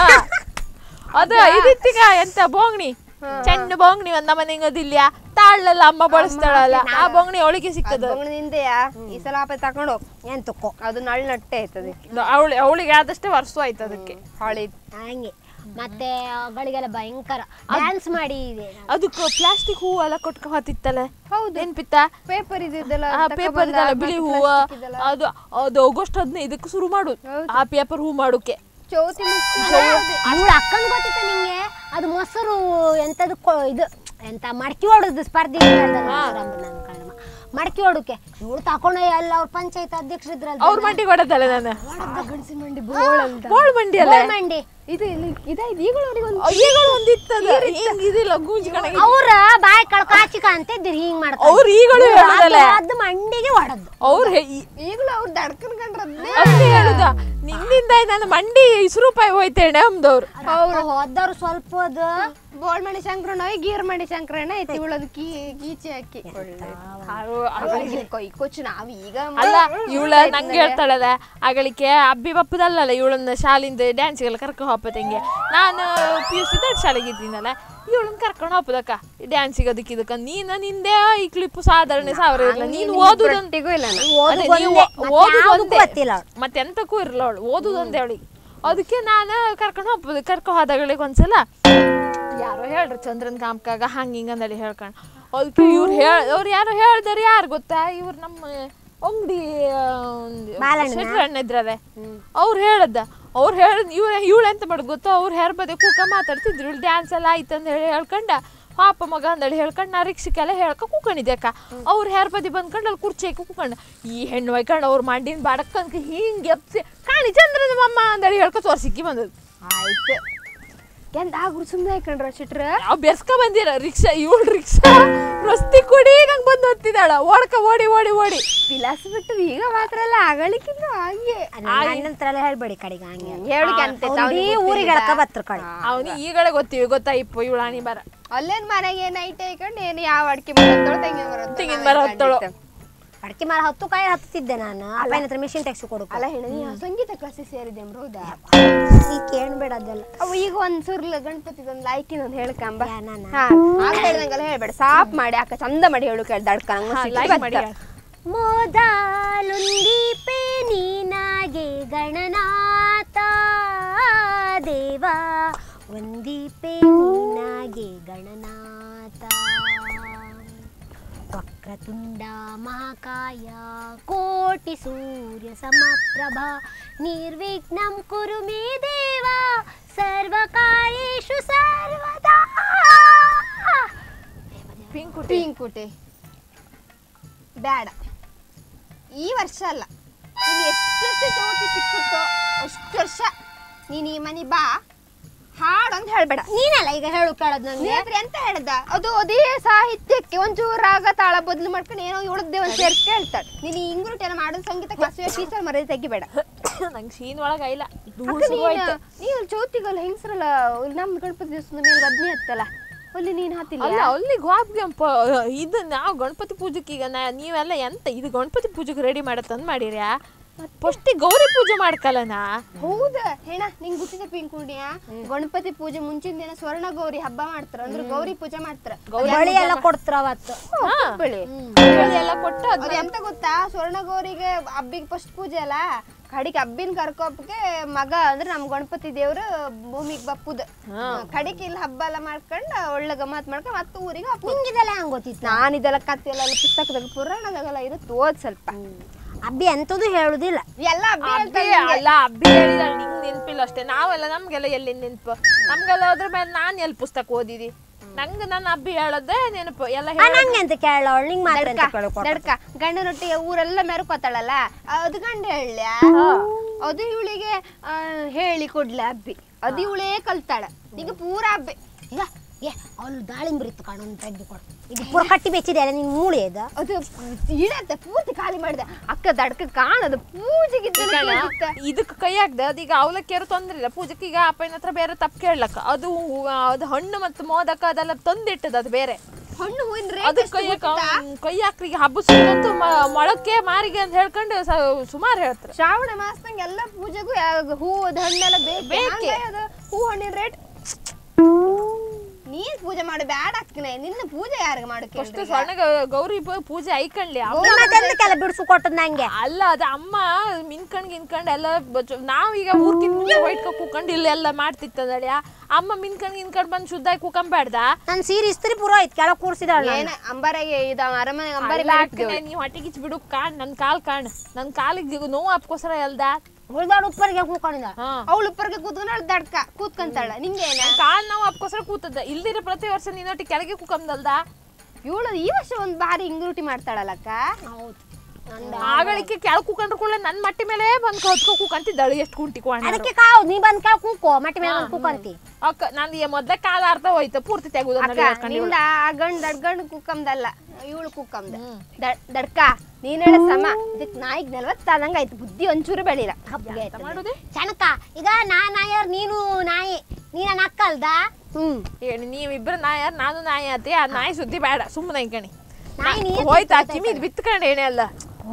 ಅದು ಇದಿತ್ತೀಗ ಎಂತ ಬೋಂಗ್ಣಿ ಚೆಂಡು ಬೋಂಗ್ಣಿ ಒಂದ್ ನಮ್ಮ ಮನೆಗೆ ಅದಿಲ್ಲ ತಾಳಲ್ಲ ಅಮ್ಮ ಬಳಸ್ತಾಳಲ್ಲ ಆ ಬೋಂಗ್ಣಿ ಅವಳಿಗೆ ಸಿಕ್ಕದ ನಿಂದೆಯಾ ಈ ಸಲ ಆಪ ತಗೊಂಡು ಹೋಗ್ ಏನ್ ತುಕ್ಕೋ ಅದು ನಳ್ ನಟ್ಟೆ ಆಯ್ತದೆ ಅವಳಿ ಅವಳಿಗೆ ಆದಷ್ಟೇ ವರ್ಷ ಆಯ್ತು ಅದಕ್ಕೆ ಹೊಳಿ ಹಂಗೆ ಮತ್ತೆ ಅವುಗಳಿಗೆಲ್ಲ ಭಯಂಕರ ಡ್ಯಾನ್ಸ್ ಮಾಡಿ ಇದೆ ಅದಕ್ಕೆ ಪ್ಲಾಸ್ಟಿಕ್ ಹೂವು ಎಲ್ಲ ಕೊಟ್ಕೊ ಹೋತಿತ್ತಲ್ಲ ಹೌದು. ನೆನ್ಪಿತ್ತ ಪೇಪರ್ ಇದಿದ್ದಲ್ಲ ಆ ಪೇಪರ್ ಇದಲ್ಲ ಬಿಳಿ ಹೂವು ಅದು ಅದು ಆಗಸ್ಟ್ ಹದಿನೈದಕ್ಕೆ ಶುರು ಮಾಡು ಆ ಪೇಪರ್ ಹೂ ಮಾಡೋಕೆ ಚೌತಿ ಅವಳ ಅಕ್ಕನ್ ಗೊತ್ತಿತ್ತ ನಿಂಗೆ ಅದು ಮೊಸರು ಎಂತದು ಕೊ- ಇದು ಎಂತ ಮಡಕಿ ಹೊಡೋದು ಸ್ಪರ್ಧೆ ಇದ್ರಲ್ಲ ಮೊಸರಮ್ಮ ನನ್ ಕಣಮ್ಮ. ಮಡಕಿ ಹೊಡೋಕೆ ಇವಳು ತಕೊಂಡ ಎಲ್ಲ ಅವ್ರ ಪಂಚಾಯತ್ ಅಧ್ಯಕ್ಷರಿದ್ರಲ್ಲ ಅವ್ರ ಮಂಡಿ ಕೊಡದಲ್ಲ ನಾನು ಗಣಸಿನ ಮಂಡಿ ಬೋಳ್ ಅಂತ ಬೋಳ್ ಮಂಡಿ ಅಲ್ಲ ಗೋಳ್ ಮಂಡಿ ಇದು ಇಲ್ಲಿ ಇದಾಯ್ತು ಈಗಳವರಿಗೆ ಒಂದು ಈಗಳು ಒಂದಿತ್ತದ ಹಿಂಗ್ ಇದಿಲ್ಲ ಗೂಂಜಿ ಕಣಗೆ ಅವ್ರ ಬಾಯಿ ಕಳ್ ಕಾಚಿಕ ಅಂತಿದ್ರು ಹಿಂಗ್ ಮಾಡ್ತಾರೆ ಅವ್ರು ಈಗಳು ಹೇಳೋದಲ್ಲ ಅದು ಮಂಡಿಗೆ ಹೊಡದ್ದು ಅವ್ರು ಈಗಲೂ ಅವ್ರು ದಡ್ಕನ್ ಕಂಡ್ರದ್ನೇ ಅಷ್ಟೇ ಹೇಳುದ ನಿನ್ನಿಂದ ನನ್ನ ಮಂಡಿ ಇಸ್ ರೂಪಾಯಿ ಹೋಯ್ತೇನೆ ಅಮ್ದವ್ರು ಅವ್ರು ಹೋದವ್ರು ಸ್ವಲ್ಪ ಅದು ಬೋಳ್ ಮಾಡಿ ಶಂಕರಣ್ಣ ಗೀರ್ ಮಾಡಿ ಶಂಕರಣ್ಣ ಐತಿ ಉಳೋದು ಕೀ ಗೀಚಿ ಹಾಕಿ ಅವಳಿಗೆ ಕೈ ಕೊಚ್ಚು ನಾವು ಈಗ ಅಲ್ಲ ಇವಳ ನಂಗೆ ಹೇಳ್ತಾಳಲ್ಲ ಅಗಳಿಕೆ ಅಬ್ಬಿ ಬಪ್ಪದಲ್ಲಲ್ಲ ಇವಳನ್ನ ಶಾಲಿಂದ ಡ್ಯಾನ್ಸ್ಗೆಲ್ಲ ಕರ್ಕೊಂಡು ಹೋಗ್ಪತ್ತಂಗೆ ನಾನು ಪಿ ಯು ಸಿ ದೊಡ್ಡ ಶಾಲೆಗೆ ಇದ್ದೀನಲ್ಲ ಇವಳನ್ನ ಕರ್ಕೊಂಡು ಹೋಗ್ಬೋದಕ್ಕ ಡ್ಯಾನ್ಸಿಗೆ ಅದಕ್ಕೆ ಇದಕ್ಕ ನೀನು ನಿಂದೆ ಈ ಕ್ಲಿಪ್ ಸಾಧಾರಣ ಸಾವಿರ ಇರಲ್ಲ ನೀನು ಓದುದಂತ ಒಟ್ಟಿಗೂ ಇಲ್ಲ ನಾನು. ಓದು ಅದೇ ನೀವು ಒಂದೇ, ಮತ್ತೆ ಓದುದು ಯಾವ್ದಕ್ಕೂ ಒಂದೇ. ಗೊತ್ತಿಲ್ಲ ಅವ್ಳು. ಮತ್ತೆ ಎಂತಕ್ಕೂ ಇರಲ್ಲ ಅವಳು ಓದುದಂತೆ ಅವಳಿಗೆ ಅದಕ್ಕೆ ನಾನು ಕರ್ಕೊಂಡು ಹೋಗ್ಬೋದು ಕರ್ಕೊಂಡು ಹೋದಾಗಳಿಗೆ ಒಂದ್ಸಲ ಯಾರೋ ಹೇಳ್ರಿ ಚಂದ್ರನ್ ಕಾಮ್ಕಾಗ ಹಂಗ ಹಿಂಗ ಅಂದೇಳಿ ಹೇಳ್ಕೊಂಡು ಅದಕ್ಕೆ ಇವ್ರು ಹೇಳ ಅವ್ರು ಯಾರೋ ಹೇಳ್ದಾರೆ ಯಾರು ಗೊತ್ತಾ ಇವ್ರು ನಮ್ಮ ಅಂಗಡಿ ಬಾಲಣ್ಣನ? ಶೆಟ್ರಣ್ಣ ಇದ್ರಲ್ಲ ಅವ್ರು ಹೇಳದ್ದ ಅವ್ರು ಹೇಳ ಇವ್ರ ಇವಳು ಎಂತ ಮಾಡೋದು ಗೊತ್ತಾ ಅವ್ರು ಹೇರ್ ಬದಿ ಕೂಕ ಮಾತಾಡ್ತಿದ್ರು ಇವಳು ಡ್ಯಾನ್ಸ್ ಎಲ್ಲ ಆಯ್ತು ಅಂತ ಹೇಳಿ ಹೇಳ್ಕೊಂಡ ಪಾಪ ಮಗ ಅಂದೇಳಿ ಹೇಳ್ಕೊಂಡು ನಾ ರಿಕ್ಷಕ್ಕೆಲ್ಲ ಹೇಳ್ಕ ಕೂಕೊಂಡಿದ್ದೆ ಅಕ್ಕ ಅವ್ರು ಹೇರ್ ಬದಿ ಬಂದ್ಕೊಂಡು ಅಲ್ಲಿ ಕುರ್ಚಿ ಹಾಕಿ ಕೂಕೊಂಡು ಈ ಹೆಣ್ಣು ಒಯ್ಕೊಂಡು ಅವ್ರು ಮಾಡಿನ ಬಾಡಕ್ಕಂಕ ಹಿಂಗೆ ಎಪ್ಸಿ ಕಾಣಿ ಚಂದ್ರನ ಮಮ್ಮ ಅಂದೇಳಿ ಹೇಳ್ಕೊ ತೋರ್ಸಿಕ್ಕಿ ಬಂದದ್ದು ಆಯ್ತು ಎಂತ ಆಗ್ರು ಸುಮ್ಮನೆ ಹಾಕೊಂಡ್ರ ಚಿಟ್ರ ನಾವು ಬೆರ್ಸ್ಕ ಬಂದಿರ ರಿಕ್ಷಾ ಇವಳು ರಿಕ್ಷಾ ರಸ್ತಿ ಕೊಡಿ ನಂಗೆ ಬಂದು ಹೊತ್ತಿದ್ದಾಳ ಓಡ್ಕ ಓಡಿ ಓಡಿ ಓಡಿ ವಿಲಾಸ ಬಿಟ್ಟು ಈಗ ಮಾತ್ರ ಅಲ್ಲ ಆಗಳಿಕ್ಕಿಂತ ಹಾಗೆ ಅಣ್ಣನ ಹತ್ರ ಎಲ್ಲ ಹೇಳ್ಬೇಡಿ ಕಡೆಗೆ ಹಂಗೆ ಹೇಳಿಕೆ ಅಂತ ಅವ್ರು ಈ ಊರಿಗೆ ಎಳ್ಕ ಬತ್ರು ಕಡೆ ಅವನಿಗೆ ಈಗಲೇ ಗೊತ್ತಿವಿ ಗೊತ್ತಾ ಇಪ್ಪ ಇವಳು ಅಣಿ ಬರ ಅಲ್ಲೇನ್ ಮನೆಗೆ ನೈಟ್ ಹಾಕೊಂಡು ಏನು ಯಾವ ಅಡಿಕೆ ಮರ ಹತ್ತೋಳು ತೆಂಗಿನ ಮರ ಹತ್ತೋಳು ತೆಂಗಿನ ಮರ ಹತ್ತೋಳು. ಅಡಕೆ ಮರ ಹತ್ತು ಕಾಯಿ ಹತ್ತಿದ್ದೆ ನಾನು ಅಪ್ಪನ ಹತ್ರ ಮಿಷಿನ್ ತೆಗ್ಸಿ ಕೊಡು ಅಲ್ಲ ಹೆಣ ನೀ ಸಂಗೀತ ಕ್ಲಾಸಿಗೆ ಸೇರಿದೆ ಹೌದಾ ಈ ಕೇಳ್ಬೇಡ ಅದೆಲ್ಲ ಅವು ಈಗ ಒಂದ್ ಸುರ್ಲ ಗಣಪತಿ ಒಂದು ಲೈಕಿನ ಒಂದು ಹೇಳ್ಕಂಬ ಯಾ, ನಾನ? ಹಾ ಆಗ ಹೇಳ್ದಂಗೆಲ್ಲ ಹೇಳ್ಬೇಡ ಸಾಪ್ ಮಾಡಿ ಅಕ್ಕ ಚಂದ ಮಾಡಿ ಹೇಳು ಕೇಳ್ದ ಅಡ್ಕ ಲೈಕ್ ಮಾಡಿ ಹೇಳು. ಮೊದಲುಂದೀಪೆ ನೀನಾಗೆ ಗಣನಾಥ ದೇವ ಒಂದೀಪೆ ನೀನಾಗೆ ಗಣನಾಥ ವಕ್ರತುಂಡ ಮಹಾಕಾಯ ಕೋಟಿ ಸೂರ್ಯ ಸಮಪ್ರಭಾ ನಿರ್ವಿಘ್ನಂ ಕುರು ಮೇ ದೇವ ಸರ್ವಕಾರ್ಯೇಷು ಸರ್ವದಾ ಪಿಂಕುಟಿ ಪಿಂಕುಟಿ ಬೇಡ ಈ ವರ್ಷ ಅಲ್ಲ ನೀನು ಎಷ್ಟು ವರ್ಷ ಚೌತಿ ಸಿಕ್ಕುತ್ತೋ ಅಷ್ಟು ವರ್ಷ ನೀನು ಈ ಮನೆ ಬಾ ಹಾಡು ಅಂತ ಹೇಳ್ಬೇಡ ನೀನಲ್ಲ ಈಗ ಹೇಳು ಕೇಳೋದು ನಂಗೆ ನೀನಾದ್ರೆ ಎಂತ ಹೇಳ್ದ ಅದು ಅದೇ ಸಾಹಿತ್ಯಕ್ಕೆ ಒಂಚೂರು ರಾಗ ತಾಳ ಬದಲು ಮಾಡ್ಕೊಂಡು ಏನೋ ಉಳಿದ್ದೆ ಒಂದು ಸೇರ್ಸಿ ಹೇಳ್ತಾಳೆ ನೀನು ಇಂಗ್ರುಟ್ ಏನೋ ಮಾಡೋದು ಸಂಗೀತ ಕ್ಲಾಸ್ ಟೀಚರ್ ಮರ್ಯಾದೆ ತೆಗಿಬೇಡ ನಂಗೆ ಶೀನ್ ಒಳಗ ಇಲ್ಲ ಅಕ್ಕ ನೀನು ನೀನು ಚೌತಿಗಲ್ಲ ಹೆಂಗಸರಲ್ಲ ನಮ್ಮ ಗಣಪತಿ ದಿವಸದ ಮೇಲೆ ಬದ್ನಿ ಹತ್ತಲ್ಲ ಅಲ್ಲಿ ನೀನು ಹತ್ತಿಲ್ಲ ಅಲ್ಲ ಅಲ್ಲಿಗೆ ಹೋಗ್ಯಂಪ ಇದು ನಾವು ಗಣಪತಿ ಪೂಜೆಗೆ ಈಗ ನಾ ನೀವೆಲ್ಲ ಎಂತ ಇದು ಗಣಪತಿ ಪೂಜೆಗೆ ರೆಡಿ ಮಾಡತ್ತಂದ್ ಮಾಡಿರ್ಯಾ ಫಸ್ಟಿಗೆ ಗೌರಿ ಪೂಜೆ ಮಾಡ್ಕಲ್ಲನಾ ಹೌದಾ ಹೇಳ ನಿಂಗ್ ಗೊತ್ತಿದೆ ಪಿಂಕುಂಡಿಯ ಗಣಪತಿ ಪೂಜೆ ಮುಂಚಿನ ದಿನ ಸ್ವರ್ಣ ಗೌರಿ ಹಬ್ಬ ಮಾಡ್ತಾರ ಅಂದ್ರೆ ಗೌರಿ ಪೂಜೆ ಮಾಡ್ತಾರ ಬಳಿ ಎಲ್ಲ ಕೊಡ್ತಾರ ಅವತ್ತು ಬೆಳಿ ಎಲ್ಲ ಕೊಟ್ಟು ಅದ್ ಅದು ಎಂತ ಗೊತ್ತಾ ಸ್ವರ್ಣ ಗೌರಿಗೆ ಹಬ್ಬಿಗೆ ಫಸ್ಟ್ ಪೂಜೆ ಅಲ್ಲ ಕಡಿಗೆ ಹಬ್ಬಿನ ಕರ್ಕೊಪ್ಪಕ್ಕೆ ಮಗ ಅಂದ್ರೆ ನಮ್ ಗಣಪತಿ ದೇವ್ರು ಭೂಮಿಗೆ ಬಪ್ಪುದ ಕಡಿಗೆ ಇಲ್ಲಿ ಹಬ್ಬ ಎಲ್ಲ ಮಾಡ್ಕೊಂಡು ಒಳ್ಳೆ ಗಮ್ಮತ್ ಮಾಡ್ಕೊಂಡು ಮತ್ತೆ ಊರಿಗೆ ಹಬ್ಬ ನಿಂಗಿದೆಲ್ಲ ಹೆಂಗ್ ಗೊತ್ತಿತ್ತು ನಾನು ಇದೆಲ್ಲ ಕತ್ತೆ ಎಲ್ಲ ಪುಸ್ತಕದಾಗ ಪುರಾಣದಾಗೆಲ್ಲ ಇರುತ್ತೆ ಓದ್ ಸ್ವಲ್ಪ ಅಬ್ಬಿ ಎಂತದು ಹೇಳುದಿಲ್ಲ ಎಲ್ಲ ಹಬ್ಬ ಅಬ್ಬಿ ಅಲ್ಲ ಅಬ್ಬಿ ಹೇಳಿದಾಳೆ ನಿಂಗೆ ನೆನಪಿಲ್ಲ ಅಷ್ಟೇ ನಾವೆಲ್ಲ ನಮ್ಗೆಲ್ಲ ಎಲ್ಲಿ ನೆನಪು ನಮ್ಗೆಲ್ಲ ಅದ್ರ ಮೇಲೆ ನಾನು ಎಲ್ಲಿ ಪುಸ್ತಕ ಓದಿದಿ ನಂಗೆ ನನ್ನ ಅಬ್ಬಿ ಹೇಳೋದೇ ನೆನಪು ಎಲ್ಲ ಆ, ನಂಗೆ ಅಂತ ಕೇಳೋಳು ನಿಂಗ್ ಮಾತ್ರ ಅಂತ ಕೇಳು ಕೊಡು. ನಡ್ಕ ಗಂಡನೊಟ್ಟಿಗೆ ಊರೆಲ್ಲ ಮೆರುಕೋತಾಳಲ್ಲ ಅದು ಗಂಡ ಹೇಳ್ಯ ಅದು ಇವಳಿಗೆ ಹೇಳಿ ಕೊಡ್ಲ ಅಬ್ಬಿ ಅದು ಇವಳೇ ಕಲ್ತಾಳ ಈಗ ಪೂರ ಅಬ್ಬಿ ಈಗ ಏ ಅವಳು ದಾಳಿಂಬ್ರಿ ಇತ್ತು ಕಾಣು ಅಂತ ತೆಗ್ದು ಕೊಡು ಇದು ಪೂರ ಕಟ್ಟಿ ಬೆಚ್ಚಿದೆ ಅಲ್ಲ ನಿನ್ ಮೂಳೆ ಇದು ಅದು ಇಡತ್ತೆ ಪೂರ್ತಿ ಖಾಲಿ ಮಾಡಿದೆ ಅಕ್ಕ ದಡ್ಕ ಕಾಣದು ಪೂಜೆಗಿದ್ದ ಇದಕ್ಕೆ ಕೈ ಹಾಕ್ದೆ ಅದೀಗ ಅವಲಕ್ಕಿಯರು ತೊಂದ್ರೆ ಇಲ್ಲ ಪೂಜೆಗೆ ಈಗ ಅಪ್ಪನ ಹತ್ರ ಬೇರೆ ತಪ್ಪು ಕೇಳಕ್ಕ ಅದು ಆ, ಅದು ಹಣ್ಣು ಮತ್ತು ಮೋದಕ ಅದೆಲ್ಲ ತಂದಿಟ್ಟದ ಅದು ಬೇರೆ ಹಣ್ಣು ಹೂವಿನ ಅದು ರೇಟ್ ಕೈ ಹಾಕ- ಕೈ ಹಾಕ್ರಿ ಈಗ ಹಬ್ಬ ಸುತ್ತಂತೂ ಮೊಳಕ್ಕೆ ಮಾರಿಗೆ ಅಂತ ಹೇಳ್ಕೊಂಡು ಸುಮಾರು ಹೇಳ್ತಾರೆ ಶ್ರಾವಣ ಮಾಸದಂಗೆ ಎಲ್ಲ ಪೂಜೆಗೂ ಯಾವ- ಹೂವದ ಹಣ್ಣೆಲ್ಲ ಬೇಕು ಬೇಕೆ. ಅದು ಹೂ ಹಣ್ಣಿನ ರೇಟ್ ನೀನ್ ಪೂಜೆ ಮಾಡಿ ಬ್ಯಾಡ ಅಕ್ಕನೆ ನಿನ್ನ ಪೂಜೆ ಯಾರಿಗೆ ಮಾಡಕ್ಕೆ ಫಸ್ಟ್ ಸ್ವರ್ಣ ಗೌ- ಗೌರಿ ಪೂ- ಪೂಜೆ ಐಕಣ್ಲಿ ಮತ್ತೆಂದಕ್ಕೆಲ್ಲ ಬಿಡಿಸು ಕೊಟ್ಟದ್ ನಂಗೆ ಅಲ್ಲ ಅದ ಅಮ್ಮ ಮಿನ್ಕಂಡ್ ಗಿನ್ಕಂಡ್ ಎಲ್ಲ ಬಚ- ನಾವೀಗ ಊರ್ಕಿಂತ ಮುಂಚೆ ಹೊಯ್ಟ್ಕೊ ಕೂಕೊಂಡು ಇಲ್ಲೆಲ್ಲ ಮಾಡ್ತಿತ್ತದಳ್ಯ ಅಮ್ಮ ಮಿನ್ಕಂಡ್ ಗಿನ್ಕಂಡ್ ಬಂದು ಶುದ್ಧಾಗಿ ಕೂಕಂಬೇಡ್ದ ನನ್ ಸೀರೆ ಇಸ್ತ್ರಿ ಪೂರ ಐತ್ ಕೆಳಗ್ ಕೂರ್ಸಿದಾಳ ಏನ ಅಂಬಾರಿಗೆ ಇದ ಅರಮನೆ ಅಂಬಾರಿ ಅಲ್ಲ ಅಕ್ಕನೆ, ನೀವ್ ಹೊಟ್ಟಿಗಿಚ್ ಬಿಡು ಕಾಣ್ ನನ್ ಕಾಲ್ ಕಾಣ್ ನನ್ ಕಾಲಿಗೆ ನೋವು ಅಪ್ಕೋಸ್ಕರ ಎಲ್ದ ಉಳ್ದಾಡ್ ಉಪ್ಪರಿಗೆ ಕೂಕೊಂಡಿದ ಹಾ ಅವಳು ಉಪ್ಪರ್ಗೆ ಕೂತ್ಕೊಂಡಾಳ ದಡ್ಕ ಕೂತ್ಕೊಂತಾಳ ನಿಂಗೇನ ನನ್ ಕಾಲ್ ನೋವು ಅಪ್ಕೋಸ್ಕರ ಕೂತದ ಇಲ್ದಿರ ಪ್ರತಿ ವರ್ಷ ನೀನೊಟ್ಟಿ ಕೆಳಗೆ ಕೂಕಂದಲ್ದ ಇವಳು ಈ ವರ್ಷ ಒಂದ್ ಬಾರಿ ಹಿಂಗುರುಟಿ ಮಾಡ್ತಾಳಲ್ಲಕ್ಕ ಹೌದು ಆಗಳಿಕೆ ಕೆಳಗ್ ಕೂಕೊಂಡ್ರ ಕೂಡ ನನ್ ಮಟ್ಟಿ ಮೇಲೆ ಬಂದ್ ಹೊತ್ಕೊ ಕೂಕಂತಿದ್ದಾಳು ಎಷ್ಟು ಕುಂಟಿ ಕ್ವಾಣ ಅದಕ್ಕೆ ಕಾವು ನೀ ಬಂದ್ ಕೆಳಗ್ ಕೂಕೋ ಮಟ್ಟಿ ಮೇಲೆ ಬಂದ್ ಕೂಕಂತಿ ಅಕ್ಕ ನಂದು ಮೊದ್ಲೇ ಕಾಲ ಅರ್ಧ ಹೋಯ್ತು ಪೂರ್ತಿ ತೆಗುದ ಅಕ್ಕ ನಿಂದ ಆ ಗಂಡ್ ದಡ್ಗಂಡ್ ಕುಕ್ಕಮ್ದಲ್ಲ ಇವಳು ಕುಕ್ಕಮ್ದ ದಡ್ಕ ನೀನ್ ಹೇಳ ಸಮ ಇದಕ್ ನಾಯಿಗ್ ನಲ್ವತ್ತಾದಂಗ ಆಯ್ತು ಬುದ್ಧಿ ಒಂಚೂರು ಬೆಳಿಲ್ಲ ಹಬ್ಬಿಗೆ ಆಯ್ತದೆ. ಮಾಡುದೇ ಚಣಕ ಈಗ ನಾ ನಾಯರ್ ನೀನು ನಾಯಿ ನೀನ ನಕ್ಕಲ್ದ ಹ್ಮ್ ಹೇಳಿ ನೀವಿಬ್ರು ನಾಯ ನಾನು ನಾಯಿ ಆತಿ ಆ ನಾಯಿ ಸುದ್ದಿ ಬೇಡ ಸುಮ್ಮನೆ ಇಂಕಣಿ ನಾಯಿ ನೀ ಹೋಯ್ತಾ ಕಿಮಿದ್ ಬಿತ್ಕೊಂಡು ಏನೇ ಅಲ್ಲ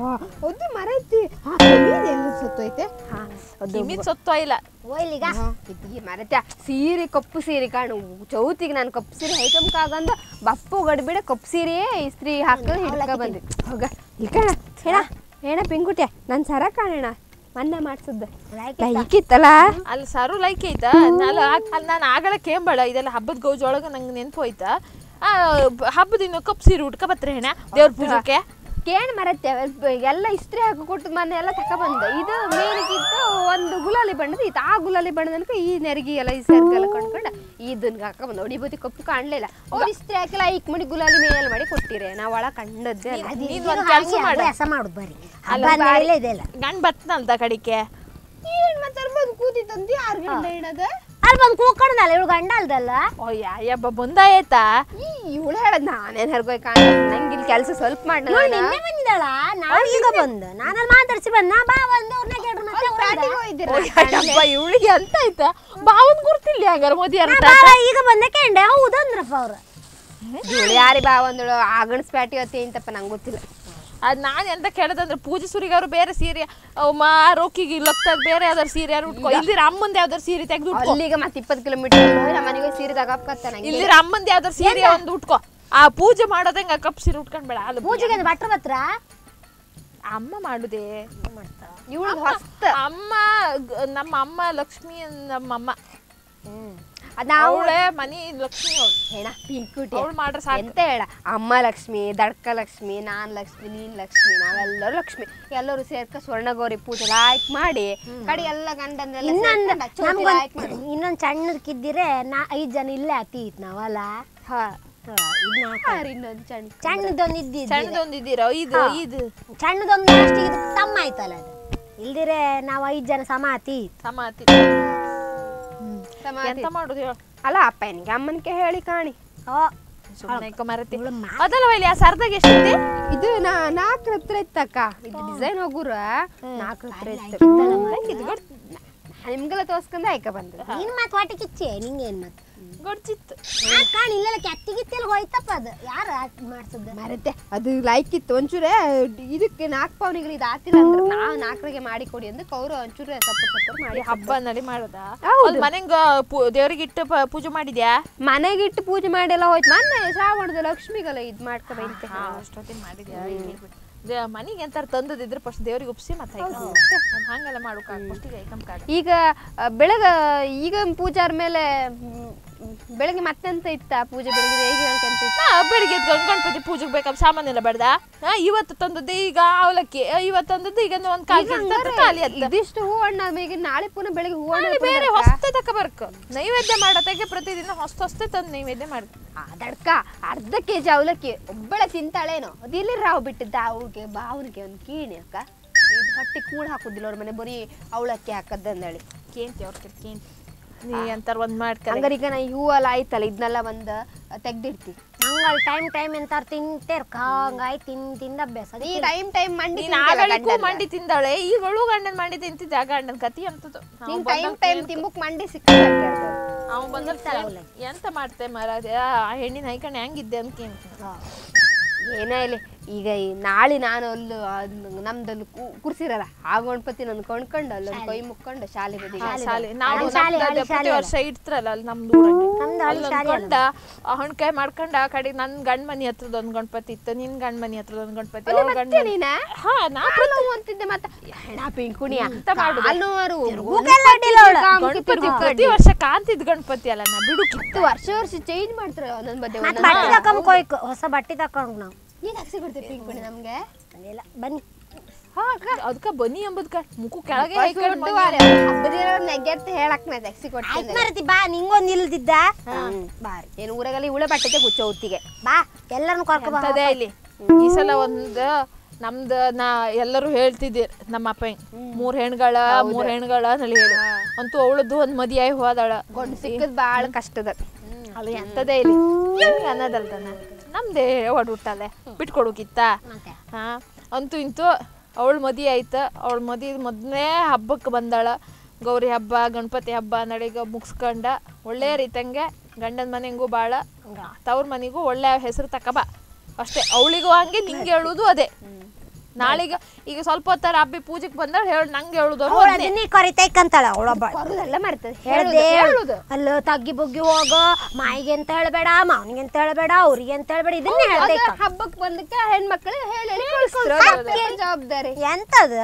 ಅದು ಮರೈತಿ ಎಲ್ಲ ಸುತ್ತೈತೆ ಕಿಮಿದ್ ಸತ್ತೋ ಇಲ್ಲ ಒಯ್ಲಿಗ ಇದ್ದಿಗೆ ಮರತ್ಯ ಸೀರೆ ಕಪ್ಪು ಸೀರೆ ಕಾಣು ಚೌತಿಗೆ ನಾನು ಕಪ್ಪು ಸೀರೆ ಹೈಕಂಕಾಗಂದ ಬಪ್ಪು ಗಡ್ಬಿಡ ಕಪ್ಪು ಸೀರೆ ಇಸ್ತ್ರಿ ಹಾಕೊಂಡು ಹಿಡ್ಕ ಬಂದೆ ಹೋಗ ಇಲ್ಕಣ ಹೇಳ ಹೇಳ ಪಿಂಕುಟ್ಯ ನನ್ ಸರ ಕಾಣೋಣ ಮೊನ್ನೆ ಮಾಡ್ಸದ್ದ ಲೈಕಿತ್ತಲ್ಲ ಅಲ್ಲಿ ಸರು ಲೈಕ್ ಐತ ಅಲ್ಲ ಅಲ್ಲಿ ನಾನು ಆಗಲ ಕೇಂಬಳ ಇದೆಲ್ಲ ಹಬ್ಬದ ಗೌಜ್ ಒಳಗೆ ನಂಗೆ ನೆನಪು ಹೋಯ್ತಾ ಆ, ಬ- ಹಬ್ಬದಿನ ಕಪ್ ಸೀರೆ ಉಟ್ಕ ಬತ್ರೆ ಹೆಣ ದೇವ್ರ ಪೂಜೆಗೆ ಕೇಣ್ ಮರತ್ಯ ಎಲ್ಲ ಇಸ್ತ್ರಿ ಹಾಕಿ ಕೊಟ್ಟು ಮೊನ್ನೆ ಎಲ್ಲ ತಕೊಬಂದ ಇದು ಮೇಲಿಗಿತ್ತು ಒಂದು ಗುಲಾಲಿ ಬಣ್ಣದ ಇತ್ತು ಆ ಗುಲಾಲಿ ಬಣ್ಣದನಕ ಈ ನೆರಗಿ ಎಲ್ಲ ಈ ಸರ್ಗೆಲ್ಲ ಕೊಂಡ್ಕೊಂಡು ಇದನ್ನ ಹಾಕೊಂಡ್ ಹೊಡಿಬೋತಿ ಕಪ್ಪು ಕಾಣ್ಲಿಲ್ಲ ಅವ್ರು ಇಸ್ತ್ರಿ ಹಾಕಿಲ್ಲ ಐಕ್ ಮಾಡಿ ಗುಲಾಲಿ ಮೇಲ್ ಮಾಡಿ ಕೊಟ್ಟಿರೆ ನಾವ್ ಒಳ ಕಂಡದ್ದೇ ಅಲ್ಲ. ನೀನ್ ಒಂದ್ ಕೆಲ್ಸ ಮಾಡು. ಕೆಲಸ ಮಾಡುದು ಬರೀ ಹಬ್ಬ ಅಂದ್ಮೇಲೆ ಇದೆಲ್ಲ ಗಂಡ್ ಬತ್ತನಲ್ದ ಕಡಿಕೆ ಏನ್ ಮತ್ತೆ ಬಂದು ಕೂತಿತ್ತಂತ ಯಾರು ಗಂಡ ಹೇಳದ ಅಲ್ಲಿ ಬಂದ್ ಕೂಕೊಂಡಲ್ಲ ಇವಳು ಗಂಡ ಅಲ್ದಲ್ಲ ಓ ಯಬ್ಬ ಬಂದಾಯ್ತಾ ಈ ಇವಳು ಹೇಳದ್ ನಾನೇನ್ ಹರ್ಗೋಯ್ ಕಾಣ ನಂಗೆ ಇಲ್ಲಿ ಕೆಲಸ ಸ್ವಲ್ಪ ಮಾಡ ಇವಳು ನಿನ್ನೆ ಬಂದಿದ್ದಾಳ ನಾನು ಈಗ ಬಂದು ನಾನಲ್ಲಿ ಮಾತಾಡ್ಸಿ ಬಂದ ನಾ ಬಾ ಒಂದು ಅವ್ರನ್ನ ಕೇಳ್ರು ಮತ್ತೆ ಅವ್ರು ಹೋದ. ಯಬ್ಬ ಇವಳಿಗೆ ಅಂತ ಆಯ್ತಾ ಬಾವನ್ ಗುರ್ತಿಲ್ಲ ಹಂಗಾರ ಮೋದಿ ನಾ ಅರ್ಥ ಬಾ ಈಗ ಬಂದೆ ಕೇಂಡೆ ಹೌದು ಅಂದ್ರಪ್ಪ ಅವ್ರು ಇವಳು ಯಾರಿ ಬಾ ಒಂದಳು ಆಗಣಸ್ ಪ್ಯಾಟಿ ಹೊತ್ತಿ ಅಂತಪ್ಪ ನಂಗೆ ಗೊತ್ತಿಲ್ಲ ಅದ್ ನಾನ್ ಎಂತ ಕೇಳದಂದ್ರೆ ಪೂಜೆ ಸುರಿಗೆ ಅವ್ರು ಬೇರೆ ಸೀರೆ ಅವ್ ಮಾ ರೋಕಿಗೆ ಲಕ್ತಾಗ ಬೇರೆ ಯಾವ್ದಾರು ಸೀರೆ ಯಾರು ಉಟ್ಕೊ ಇಲ್ದಿರ ಅಮ್ಮಂದ್ ಯಾವ್ದಾರು ಸೀರೆ ತೆಗ್ದು ಉಟ್ಕೊ ಅಲ್ಲಿಗೆ ಮತ್ತೆ ಇಪ್ಪತ್ತು ಕಿಲೋಮೀಟರ್ ನಮ್ಮ ಮನೆಗೆ ಹೋಗಿ ಸೀರೆ ತಗೋಕತ್ತ ನಂಗೆ ಇಲ್ದಿರ ಅಮ್ಮಂದ್ ಯಾವ್ದಾರು ಸೀರೆ ಒಂದು ಉಟ್ಕೊ ಆ ಪೂಜೆ ಮಾಡೋದಂಗ ಕಪ್ ಸೀರೆ ಉಟ್ಕೊಂಡ್ಬೇಡ ಅಲ್ಲ ಪೂಜೆಗೆ ಅದು ಭಟ್ರ ಹತ್ರ ಅಮ್ಮ ಮಾಡುದೇ ಇವಳು ಹೊಸ್ತ ಅಮ್ಮ ಗ- ನಮ್ಮ ಅಮ್ಮ ಲಕ್ಷ್ಮಿ ನಮ್ಮ ಅಮ್ಮ ಅದ್ ನಾವು ಅವಳೆ ಮನಿ ಲಕ್ಷ್ಮಿ ಅವಳು ಹೇಳ ಪಿಂಕುಟಿ ಅವಳು ಮಾಡ್ರೆ ಸಾಕು ಎಂತ ಹೇಳ ಅಮ್ಮ ಲಕ್ಷ್ಮಿ ದಡ್ಕ ಲಕ್ಷ್ಮಿ ನಾನ್ ಲಕ್ಷ್ಮಿ ನೀನ್ ಲಕ್ಷ್ಮಿ ನಾವೆಲ್ಲರೂ ಲಕ್ಷ್ಮಿ ಎಲ್ಲರೂ ಸೇರ್ಕ ಸ್ವರ್ಣಗೌರಿ ಪೂಜೆ ಲಾಯ್ಕ್ ಮಾಡಿ ಕಡೆ ಎಲ್ಲ ಗಂಡನ್ನೆಲ್ಲ ಇನ್ನೊಂದು ಸೇರ್ಕೊಂಡ್ ಅಚ್ಚು ಲಾಯ್ಕ್ ಮಾಡಿ ಇನ್ನೊಂದು ಸಣ್ಣದಕ್ಕಿದ್ದಿರೆ ನಾ ಐದು ಜನ ಇಲ್ಲೇ ಆತೀತ್ ನಾವಲ್ಲ ಹಾ ಇದನ್ನ ಹಾರಿ ಇನ್ನೊಂದು ಚಂಡ್ ಸಣ್ಣದೊಂದು ಇದ್ದಿದ್ದು ಸಣ್ಣದೊಂದು ಇದ್ದೀರಾ ಇದು ಇದು ಸಣ್ಣದೊಂದು ಲಾಸ್ಟಿಗೆ ಇದು ತಮ್ಮ ಆಯ್ತಲ್ಲ ಅದು ಇಲ್ದಿರೆ ನಾವು ಐದು ಜನ ಸಮ ಆತೀತ್ ಸಮಾತಿ ಸಮಾಧಿ. ಎಂತ ಮಾಡುದು ಹೇಳು ಅಲ್ಲ ಅಪ್ಪನಿಗೆ ಅಮ್ಮನಿಗೆ ಹೇಳಿ ಕಾಣಿ ಓ ಸುಮ್ಮನೆ ಮರತಿ ಇವಳು ಮಾ- ಅದಲ್ಲ ವೈಲಿ ಆ ಸರ್ದಾಗ ಎಷ್ಟಿದೆ ಇದು ನಾ ನಾಲ್ಕು ಹತ್ರ ಇತ್ತಕ್ಕ ಇದು ಡಿಸೈನ್ ಹೋಗುರ ನಾಲ್ಕು ಹತ್ರ ಇತ್ತು ನಿಮ್ಗೆಲ್ಲ ತೋರ್ಸ್ಕೊಂಡ್ ಆಯ್ಕ ಬಂದ ನಿನ್ ಮಾತು ವಾಟಿ ಕಿಚ್ಚೆ ನಿಂಗೇನ್ ಮಾತು ಗೊಡ್ಚಿತ್ತು ಕಾಣ್ ಇಲ್ಲೆಲ್ಲ ಕೆತ್ತಿಗಿತ್ತೆಲ್ಲ ಹೋಯ್ತಪ್ಪ ಅದು ಯಾರು ಮಾಡ್ಸದ ಮರತೆ ಅದು ಲೈಕ್ ಇತ್ತು ಒಂಚೂರೇ ಇದಕ್ಕೆ ನಾಲ್ಕು ಪವನಿಗಳು ಇದು ಆತಿಲ್ಲ ಅಂದ್ರೆ ನಾ ನಾಲ್ಕರಿಗೆ ಮಾಡಿ ಕೊಡಿ ಅಂದ್ರೆ ಕೌರು ಒಂಚೂರು ಸಪ್ಪು ಸಪ್ಪು ಮಾಡಿ ಹಬ್ಬ ನಡಿ ಮಾಡದ ಹೌದು. ಮನೆಂಗ ದೇವ್ರಿಗೆ ಇಟ್ಟು ಪ- ಪೂಜೆ ಮಾಡಿದ್ಯಾ ಮನೆಗಿಟ್ಟು ಪೂಜೆ ಮಾಡಿ ಎಲ್ಲ ಹೋಯ್ತು ಮೊನ್ನೆ ಶ್ರಾವಣದ ಲಕ್ಷ್ಮಿಗೆಲ್ಲ ಇದು ಮಾಡ್ಕೊ ಬೈತೆ ಹಾ ಅಷ್ಟೊತ್ತಿಗೆ ಮಾಡಿದ್ಯಾ ಇಲ್ಲಿ ಬಿಡು. ದೇ- ಮನಿಗೆ ಎಂತಾರು ತಂದದಿದ್ರೆ ಫಸ್ಟ್ ದೇವ್ರಿಗೆ ಉಪ್ಸಿ ಮತ್ತೆ ಹಂಗೆಲ್ಲ ಮಾಡೋಕ ಫಸ್ಟಿಗೆ ಐಕಮ್ ಕಾಡ್ ಈಗ ಆ, ಬೆಳಗ ಈಗ ಪೂಜಾರ ಮೇಲೆ ಮ್, ಬೆಳಗ್ಗೆ ಮತ್ತೆಂತ ಇತ್ತ ಪೂಜೆ ಬೆಳಗ್ಗೆ ಹೇಗೆ ಹೇಳ್ಕೊಂತ ಇತ್ತ ನಾ ಬೆಳಿಗ್ಗೆ ಎದ್ದು ಗಣ್- ಗಣಪತಿ ಪೂಜೆಗೆ ಬೇಕಾದ ಸಾಮಾನೆಲ್ಲ ಬೇಡ್ದ ಹಾ ಇವತ್ತು ತಂದದ್ದು ಈಗ ಅವಲಕ್ಕಿ ಆ, ಇವತ್ತು ತಂದದ್ದು ಈಗ ಒಂದು ಕಾಲ್ ಕೆಜಿ ತಂದ್ರೆ ಖಾಲಿ ಅತ್ತ ಇದಿಷ್ಟು ಹೂ ಹಣ್ಣು ಆದ್ಮೇಲೆ ನಾಳೆ ಪುನಃ ಬೆಳಗ್ಗೆ ಹೂ ಹಣ್ಣು ನಾಳೆ ಬೇರೆ ಹೊಸ್ತೆ ತಕ ಬರ್ಕ ನೈವೇದ್ಯ ಮಾಡತ್ತಾಗೆ ಪ್ರತಿದಿನ ಹೊಸ್ತ ಹೊಸ್ತೆ ತಂದು ನೈವೇದ್ಯ ಮಾಡ್ ಅದಡ್ಕ ಅರ್ಧ ಕೆ ಜಿ ಅವಲಕ್ಕಿ ಒಬ್ಬಳೆ ತಿಂತಾಳೇನೋ ಅದಿಲ್ಲಿ ರಾವ್ ಬಿಟ್ಟಿದ್ದ ಅವ್ರಿಗೆ ಬಾವನಿಗೆ ಒಂದು ಕೀಣಿ ಅಕ್ಕ ಇದು ಹೊಟ್ಟೆ ಕೂಳ್ ಹಾಕುದಿಲ್ಲ ಅವ್ರ ಮನೆ ಬರೀ ಅವಲಕ್ಕಿ ಹಾಕದಂದಳಿ ಕೇಂತಿ ಅವ್ರ ಕೇಂತಿ ನೀ ಅಂತಾರ ಒಂದ್ ಮಾಡ್ಕ ಹಂಗಾರೆ ಈಗ ನಾ ಈ ಹೂವೆಲ್ಲ ಆಯ್ತಲ್ಲ ಇದನ್ನೆಲ್ಲ ಒಂದು ತೆಗ್ದಿಡ್ತಿ ನಂಗಲ್ ಟೈಮ್ ಟೈಮ್ ಎಂತಾರು ತಿಂತೇರ್ ಹಂಗಾಯ್ ತಿನ್ ತಿಂದ ಅಭ್ಯಾಸ ಈ ಟೈಮ್ ಟೈಮ್ ಮಂಡಿ ನೀನ್ ಆಗಳಿಗೂ ಮಂಡಿ ತಿಂದಾಳೆ ಈಗಳು ಗಂಡನ್ ಮಂಡಿ ತಿಂತಿದ್ದ ಆ ಗಂಡನ್ ಕತಿ ಅಂತದ್ದು ನಿಂಗ್ ಟೈಮ್ ಟೈಮ್ ತಿಂಬುಕ್ ಮಂಡಿ ಸಿಕ್ಕಿಲ್ಲ ಅವ್ ಬಂದ ಎಂತ ಮಾಡ್ತೆ ಮರ ಆ ಹೆಣ್ಣಿನ ಹೈಕಣೆ ಹೆಂಗಿದ್ದೆ ಅಂತ ಏನೇ ಇಲ್ಲಿ ಈಗ ಈ ನಾಳೆ ನಾನು ಅಲ್ಲೂ ಅದ್ ನಮ್ದಲ್ಲಿ ಕುರ್ಸಿರಲ್ಲ ಆ ಗಣಪತಿ ನಾನು ಕೊಂಡ್ಕೊಂಡು ಅಲ್ಲೊಂದು ಕೈ ಮುಕ್ಕೊಂಡು ಶಾಲೆ ಬದಿಗೆ ಶಾಲೆ ನಾವು ಹಳೆ ಶಾಲೆ, ನಮ್ದು ಹಳೆ ಅದೇ ಪ್ರತಿ ಶಾಲೆ ವರ್ಷ ಇಡ್ತಾರಲ್ಲ ಅಲ್ಲಿ ನಮ್ದು ಊರಲ್ಲಿ ನಮ್ದು ಹಳೆ ಶಾಲೆ ಅಲ್ಲೊಂದ್ಕೊಂಡ ಹಣ್ಕಾಯಿ ಮಾಡ್ಕೊಂಡ ಆ ಕಡೆ ನನ್ ಗಂಡ್ ಮನಿ ಹತ್ರದ ಒಂದ್ ಗಣಪತಿ ಇತ್ತು ನಿನ್ ಗಂಡ್ ಮನಿ ಹತ್ರದ ಒಂದ್ ಗಣಪತಿ ಅವ್ಳ ಗಂಡ್ ಮತ್ತೆ ಮನೆ- ನೀನ ಹಾ ನಾ ನಾನು ಅಂತಿದ್ದೆ ಮತ್ತೆ ಹೆಣ ಪಿಂಕುಣಿ ಅಂತ ಮಾಡುದು? ಕಾಲ್ನೋರು ತಿರ್ಗುಕೆಲ್ಲ ಅಡ್ಡಿಲ್ಲ ಅವ್ಳು. ಗಣಪತಿ ಪ್ರತಿ ವರ್ಷ ಕಾಂತಿದ್ ಗಣಪತಿ ಅಲ್ಲ ನಾ ಬಿಡುಕಿ ಹತ್ತು ವರ್ಷ ವರ್ಷ ಚೇಂಜ್ ಮಾಡ್ತಾರೆ ಒಂದೊಂದ್ ಬದ್ದೆ ಮತ್ ಒಂದೊಂದ್ ಬಟ್ಟೆ ತಕೊಂಡ್ ಕೊಯ್ಕು ಹೊಸ ಬಟ್ಟೆ ತಕೊಂಡ್ ನಾವು ನೀನ್ ಹಾಕ್ಸಿ ಕೊಡ್ತೀವಿ ಪಿಂಕುಣಿ ನಮ್ಗೆ ಅದೆಲ್ಲ ಬನ್ನಿ ಅದಕ್ಕ ಬನ್ನಿ ಎಂಬುದ್ಕ ಮುಖ ಕೆಳಗೆ ಕೊಯ್ ಹೈಕಂಡ್ ಕೊಟ್ಟು ಮನೆ- ವಾರೆ. ಹಬ್ಬದಿರೋ ನೆಗೆರ್ತ ಹೇಳಕ್ ನಾ ತೆಗ್ಸಿ ಆಯ್ತು ಕೊಡ್ತೀನಿ ಮರತಿ ಬಾ ನಿಂಗೊಂದ್ ಇಲ್ದಿದ್ದ ಬಾರಿ ಏನು ಊರಾಗಲ್ಲಿ ಉಳೆ ಬಟ್ಟೆ ಗುಚ್ಚ ಹೊತ್ತಿಗೆ ಬಾ ಎಲ್ಲರನ್ನು ಕರ್ಕೊ ಬಾ ಅಂತದೇ ಇಲ್ಲಿ ಈ ಸಲ ಒಂದ್ ನಮ್ದು ನಾ ಎಲ್ಲರೂ ಹೇಳ್ತಿದ್ದೀರ್ ನಮ್ಮ ಅಪ್ಪ ಮೂರ್ ಹೆಣ್ಗಳ ಮೂರ್ ಹೆಣ್ಗಳ ನಲ್ಲಿ ಹೇಳಿ ಅಂತೂ ಅವಳದ್ದು ಒಂದ್ ಮದಿಯಾಗಿ ಹೋದಾಳ ಗೊಂಡು ಸಿಕ್ಕದ್ ಬಾಳ ಕಷ್ಟದ ಅಲ್ಲಿ ಎಂತದೇ ಇಲ್ಲಿ ನಿಮ್ಗೆ ಅನ್ನೋದಲ್ದನ ನಮ್ದೇ ಹೊಡ್ಬಿಟ್ಟಲೆ ಬಿಟ್ಕೊಡೋಕಿತ್ತ ಹಾ ಅಂತೂ ಇಂತೂ ಅವಳ ಮದಿ ಆಯ್ತು ಅವಳ ಮದಿ ಮೊದಲನೇ ಹಬ್ಬಕ್ಕೆ ಬಂದಾಳ ಗೌರಿ ಹಬ್ಬ ಗಣಪತಿ ಹಬ್ಬ ನಡಿಗ ಮುಗಿಸ್ಕೊಂಡ ಒಳ್ಳೆ ರೀತಿಯಂಗೆ ಗಂಡನ ಮನೆಗೂ ಭಾಳ ತವ್ರ ಮನೆಗೂ ಒಳ್ಳೆ ಹೆಸರು ತಕ ಬಾ ಅಷ್ಟೇ ಅವಳಿಗೂ ಹಂಗೆ ನಿಂಗೆ ಹೇಳುದು ಅದೇ ನಾಳೆಗ ಈಗ ಸ್ವಲ್ಪ ಹೊತ್ತಾರ ಹಬ್ಬಿ ಪೂಜೆಗೆ ಬಂದಾಳ ಹೇಳು ನಂಗೆ ಹೇಳುದು ಅವಳ ಅದನ್ನೇ ಕರಿತೈಕಂತಾಳ ಅವಳೊಬ್ಬ ಬರುದೆಲ್ಲ ಮರ್ತದೆ ಹೇಳ್ದೆ ಹೇಳುದು. ಅಲ್ಲ ತಗ್ಗಿ ಬುಗ್ಗಿ ಹೋಗ ಮಾಯಿಗೆ ಅಂತ ಹೇಳ್ಬೇಡ ಮಾವನಿಗೆ ಅಂತ ಹೇಳ್ಬೇಡ ಅವ್ರಿಗೆ ಅಂತ ಹೇಳ್ಬೇಡ ಇದನ್ನೇ ಹೇಳ್ತೈಕ ಹಬ್ಬಕ್ ಬಂದಕ್ಕೆ ಹೆಣ್ಮಕ್ಳು ಹೇಳಿ ಹೇಳಿ ಕಳಿಸ್ತಾರೆ. ಏನ್ ಜವಾಬ್ದಾರಿ ಎಂತದ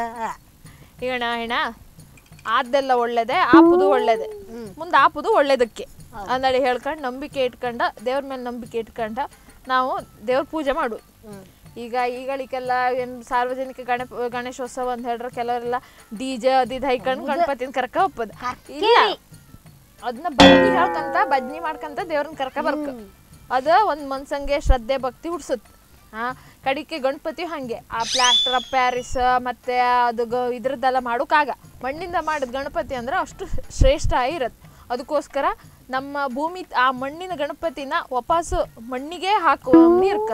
ಈಗಣ ಹೆಣ ಆದ್ದೆಲ್ಲ ಒಳ್ಳೇದೆ ಆಪುದು ಒಳ್ಳೇದೆ ಮುಂದೆ ಆಪುದು ಒಳ್ಳೇದಕ್ಕೆ ಅಂದಳಿ ಹೇಳ್ಕೊಂಡು ನಂಬಿಕೆ ಇಟ್ಕೊಂಡ ದೇವ್ರ ಮೇಲೆ ನಂಬಿಕೆ ಇಟ್ಕೊಂಡ ನಾವು ದೇವ್ರ ಪೂಜೆ ಮಾಡು ಈಗ ಈಗಳಿಗೆಲ್ಲ ಏನ್ ಸಾರ್ವಜನಿಕ ಗಣ ಗಣೇಶೋತ್ಸವ ಅಂತ ಹೇಳ್ರೆ ಕೆಲವರೆಲ್ಲ ಡಿ ಜೆ ಅದಿದ್ ಹೈಕೊಂಡು ಗಣಪತಿನ ಕರ್ಕ ಹೋಗ್ಬೋದು ಇಲ್ಲ ಅದನ್ನ ಬಜ್ನಿ ಹೇಳ್ಕಂತ ಬಜ್ನಿ ಮಾಡ್ಕಂತ ದೇವ್ರನ್ನ ಕರ್ಕ ಬರ್ಕ ಅದ ಒಂದ್ ಮನ್ಸಂಗೆ ಶ್ರದ್ಧೆ ಭಕ್ತಿ ಹುಡ್ಸುತ್ ಹಾ ಕಡಿಕೆ ಗಣಪತಿ ಹಂಗೆ ಆ ಪ್ಲಾಸ್ಟರ್ ಆಫ್ ಪ್ಯಾರಿಸ್ ಮತ್ತೆ ಅದು ಗ- ಇದ್ರದ್ದೆಲ್ಲ ಮಾಡೋಕ್ಕಾಗ ಮಣ್ಣಿಂದ ಮಾಡಿದ ಗಣಪತಿ ಅಂದ್ರೆ ಅಷ್ಟು ಶ್ರೇಷ್ಠ ಇರತ್ ಅದಕ್ಕೋಸ್ಕರ ನಮ್ಮ ಭೂಮಿ ಆ ಮಣ್ಣಿನ ಗಣಪತಿನ ವಾಪಸ್ಸು ಮಣ್ಣಿಗೆ ಹಾಕುವ ನೀರ್ಕ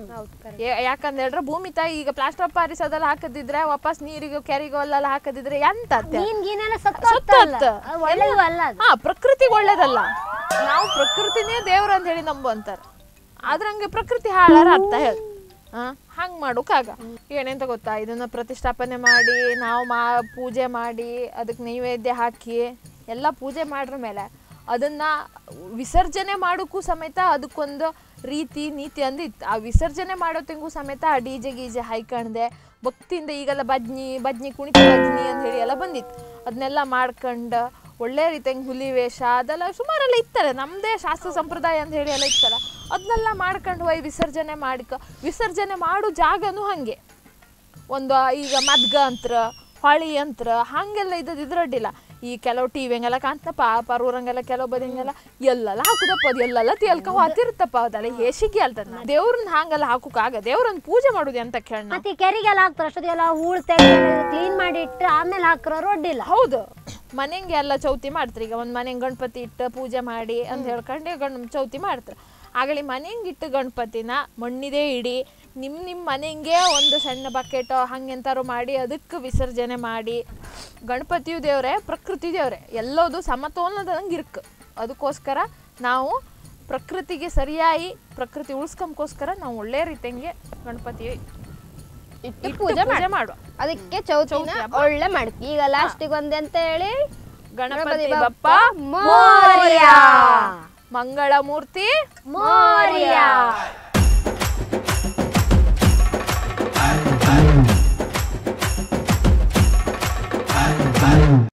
ಯಾಕಂತ ಹೇಳ್ರೆ ಭೂಮಿ ತಾಯಿ ಈಗ ಪ್ಲಾಸ್ಟರ್ ಆಫ್ ಪ್ಯಾರಿಸ್ ಅದೆಲ್ಲ ಹಾಕದಿದ್ರೆ ವಾಪಸ್ ನೀರಿಗೂ ಕೆರಿಗೋ ಅಲ್ಲೆಲ್ಲ ಹಾಕದಿದ್ರೆ ಎಂತ ಅತ್ತೆ? ನೀನ್ ಗೀನೆಲ್ಲ ಸತ್ತು ಸತ್ತೋಗ್ತಲ್ಲ ಹೋಗ್ತ. ಅದು ಒಳ್ಳೇದು ಅಲ್ಲ ಅದು ಹಾ ಪ್ರಕೃತಿಗೆ ಒಳ್ಳೇದಲ್ಲ ನಾವು ಪ್ರಕೃತಿನೇ ದೇವ್ರ ಅಂತ ಹೇಳಿ ನಂಬು ಅಂತಾರ ಆದ್ರೆ ಹಂಗೆ ಪ್ರಕೃತಿ ಹಾಳಾರ ಅರ್ಥ ಹೇಳ ಹಂಗೆ ಮಾಡೋಕ್ಕಾಗ ಏನೇಂತ ಗೊತ್ತಾ ಇದನ್ನ ಪ್ರತಿಷ್ಠಾಪನೆ ಮಾಡಿ ನಾವು ಮಾ ಪೂಜೆ ಮಾಡಿ ಅದಕ್ಕೆ ನೈವೇದ್ಯ ಹಾಕಿ ಎಲ್ಲ ಪೂಜೆ ಮಾಡ್ರ ಮೇಲೆ ಅದನ್ನ ವಿಸರ್ಜನೆ ಮಾಡೋಕ್ಕೂ ಸಮೇತ ಅದಕ್ಕೊಂದು ರೀತಿ ನೀತಿ ಅಂದಿತ್ತು ಆ ವಿಸರ್ಜನೆ ಮಾಡೋತಿಗೂ ಸಮೇತ ಆ ಡಿ ಜೆ ಗೀಜೆ ಹಾಯ್ಕಂಡೆ ಭಕ್ತಿಯಿಂದ ಈಗೆಲ್ಲ ಬಜ್ನಿ ಬಜ್ನಿ ಕುಣಿತ ಬಜ್ನಿ ಅಂತ ಹೇಳಿ ಎಲ್ಲ ಬಂದಿತ್ತು ಅದನ್ನೆಲ್ಲ ಮಾಡ್ಕೊಂಡು ಒಳ್ಳೆ ರೀತಿಯಂಗೆ ಹುಲಿ ವೇಷ ಅದೆಲ್ಲ ಸುಮಾರೆಲ್ಲ ಇತ್ತಲ್ಲ ನಮ್ಮದೇ ಶಾಸ್ತ್ರ ಸಂಪ್ರದಾಯ ಅಂತ ಹೇಳಿ ಎಲ್ಲ ಇತ್ತಲ್ಲ ಅದನ್ನೆಲ್ಲ ಮಾಡ್ಕೊಂಡು ಹೋಗಿ ವಿಸರ್ಜನೆ ಮಾಡಿಕ ವಿಸರ್ಜನೆ ಮಾಡೋ ಜಾಗನೂ ಹಾಗೆ ಒಂದು ಈಗ ಮದ್ಗ ಅಂತ್ರ ಹೊಳಿ ಅಂತ್ರ ಹಾಗೆಲ್ಲ ಇದ್ದದ್ದು ಇದ್ರಡ್ಡಿಲ್ಲ ಈ ಕೆಲವು ಟಿ ವಿಂಗೆಲ್ಲ ಕಾಣ್ತಪ್ಪ ಪರೂರಂಗೆಲ್ಲ ಕೆಲವು ಬದಿಂಗೆಲ್ಲ ಎಲ್ಲೆಲ್ಲ ಹಾಕುದಪ್ಪ ಅದು ಎಲ್ಲೆಲ್ಲ ತೇಲ್ಕ ಹೋತಿರುತ್ತಪ್ಪ ಅದೆಲ್ಲ ಹೇಸಿಗೆ ಅಲ್ತದ ದೇವ್ರನ್ನ ಹಂಗೆಲ್ಲ ಹಾಕುಕಾಗ ದೇವ್ರನ್ನ ಪೂಜೆ ಮಾಡುದು ಅಂತ ಕೇಳ ಮತ್ತೆ ಈ ಕೆರಿಗೆಲ್ಲ ಹಾಕ್ತಾರೆ ಅಷ್ಟೊತ್ತಿಗೆಲ್ಲ ಹೂಳ್ ತೆಗೆದು ಕ್ಲೀನ್ ಮಾಡಿ ಇಟ್ಟು ಆಮೇಲೆ ಹಾಕ್ರೋ ರೊಡ್ಡಿಲ್ಲ ಹೌದು ಮನೆಗೆ ಎಲ್ಲ ಚೌತಿ ಮಾಡ್ತಾರೆ ಈಗ ಒಂದು ಮನೆಗೆ ಗಣಪತಿ ಇಟ್ಟು ಪೂಜೆ ಮಾಡಿ ಅಂತ ಹೇಳ್ಕೊಂಡು ಗಣ್ ಚೌತಿ ಮಾಡ್ತಾರೆ ಆಗಲಿ ಮನೆಗೆ ಇಟ್ಟು ಗಣಪತಿನ ಮಣ್ಣಿದೇ ಇಡಿ ನಿಮ್ಮ ನಿಮ್ಮ ಮನೆಗೆ ಒಂದು ಸಣ್ಣ ಬಕೆಟೋ ಹಂಗೆಂತಾರು ಮಾಡಿ ಅದಕ್ಕೆ ವಿಸರ್ಜನೆ ಮಾಡಿ ಗಣಪತಿಯು ದೇವ್ರೆ ಪ್ರಕೃತಿ ದೇವ್ರೆ ಎಲ್ಲದು ಸಮತೋಲನದಂಗೆ ಇರ್ಕು ಅದಕ್ಕೋಸ್ಕರ ನಾವು ಪ್ರಕೃತಿಗೆ ಸರಿಯಾಗಿ ಪ್ರಕೃತಿ ಉಳಿಸ್ಕೊಂಬ್ಕೋಸ್ಕರ ನಾವು ಒಳ್ಳೆ ರೀತಿಯಂಗೆ ಗಣಪತಿ ಇಟ್ಟು ಇಟ್ಟು ಪೂಜೆ ಪೂಜೆ ಮಾಡು ಮಾಡುವ ಅದಕ್ಕೆ ಚೌತಿನ ಒಳ್ಳೆ ಮಾಡ್ತಿ ಈಗ ಲಾಸ್ಟಿಗೆ ಒಂದ್ ಎಂತ ಹೇಳಿ ಗಣಪತಿ ಗಣಪತಿ ಬಪ್ಪ ಮೋರ್ಯ ಮಂಗಳ ಮೂರ್ತಿ ಮೋರ್ಯ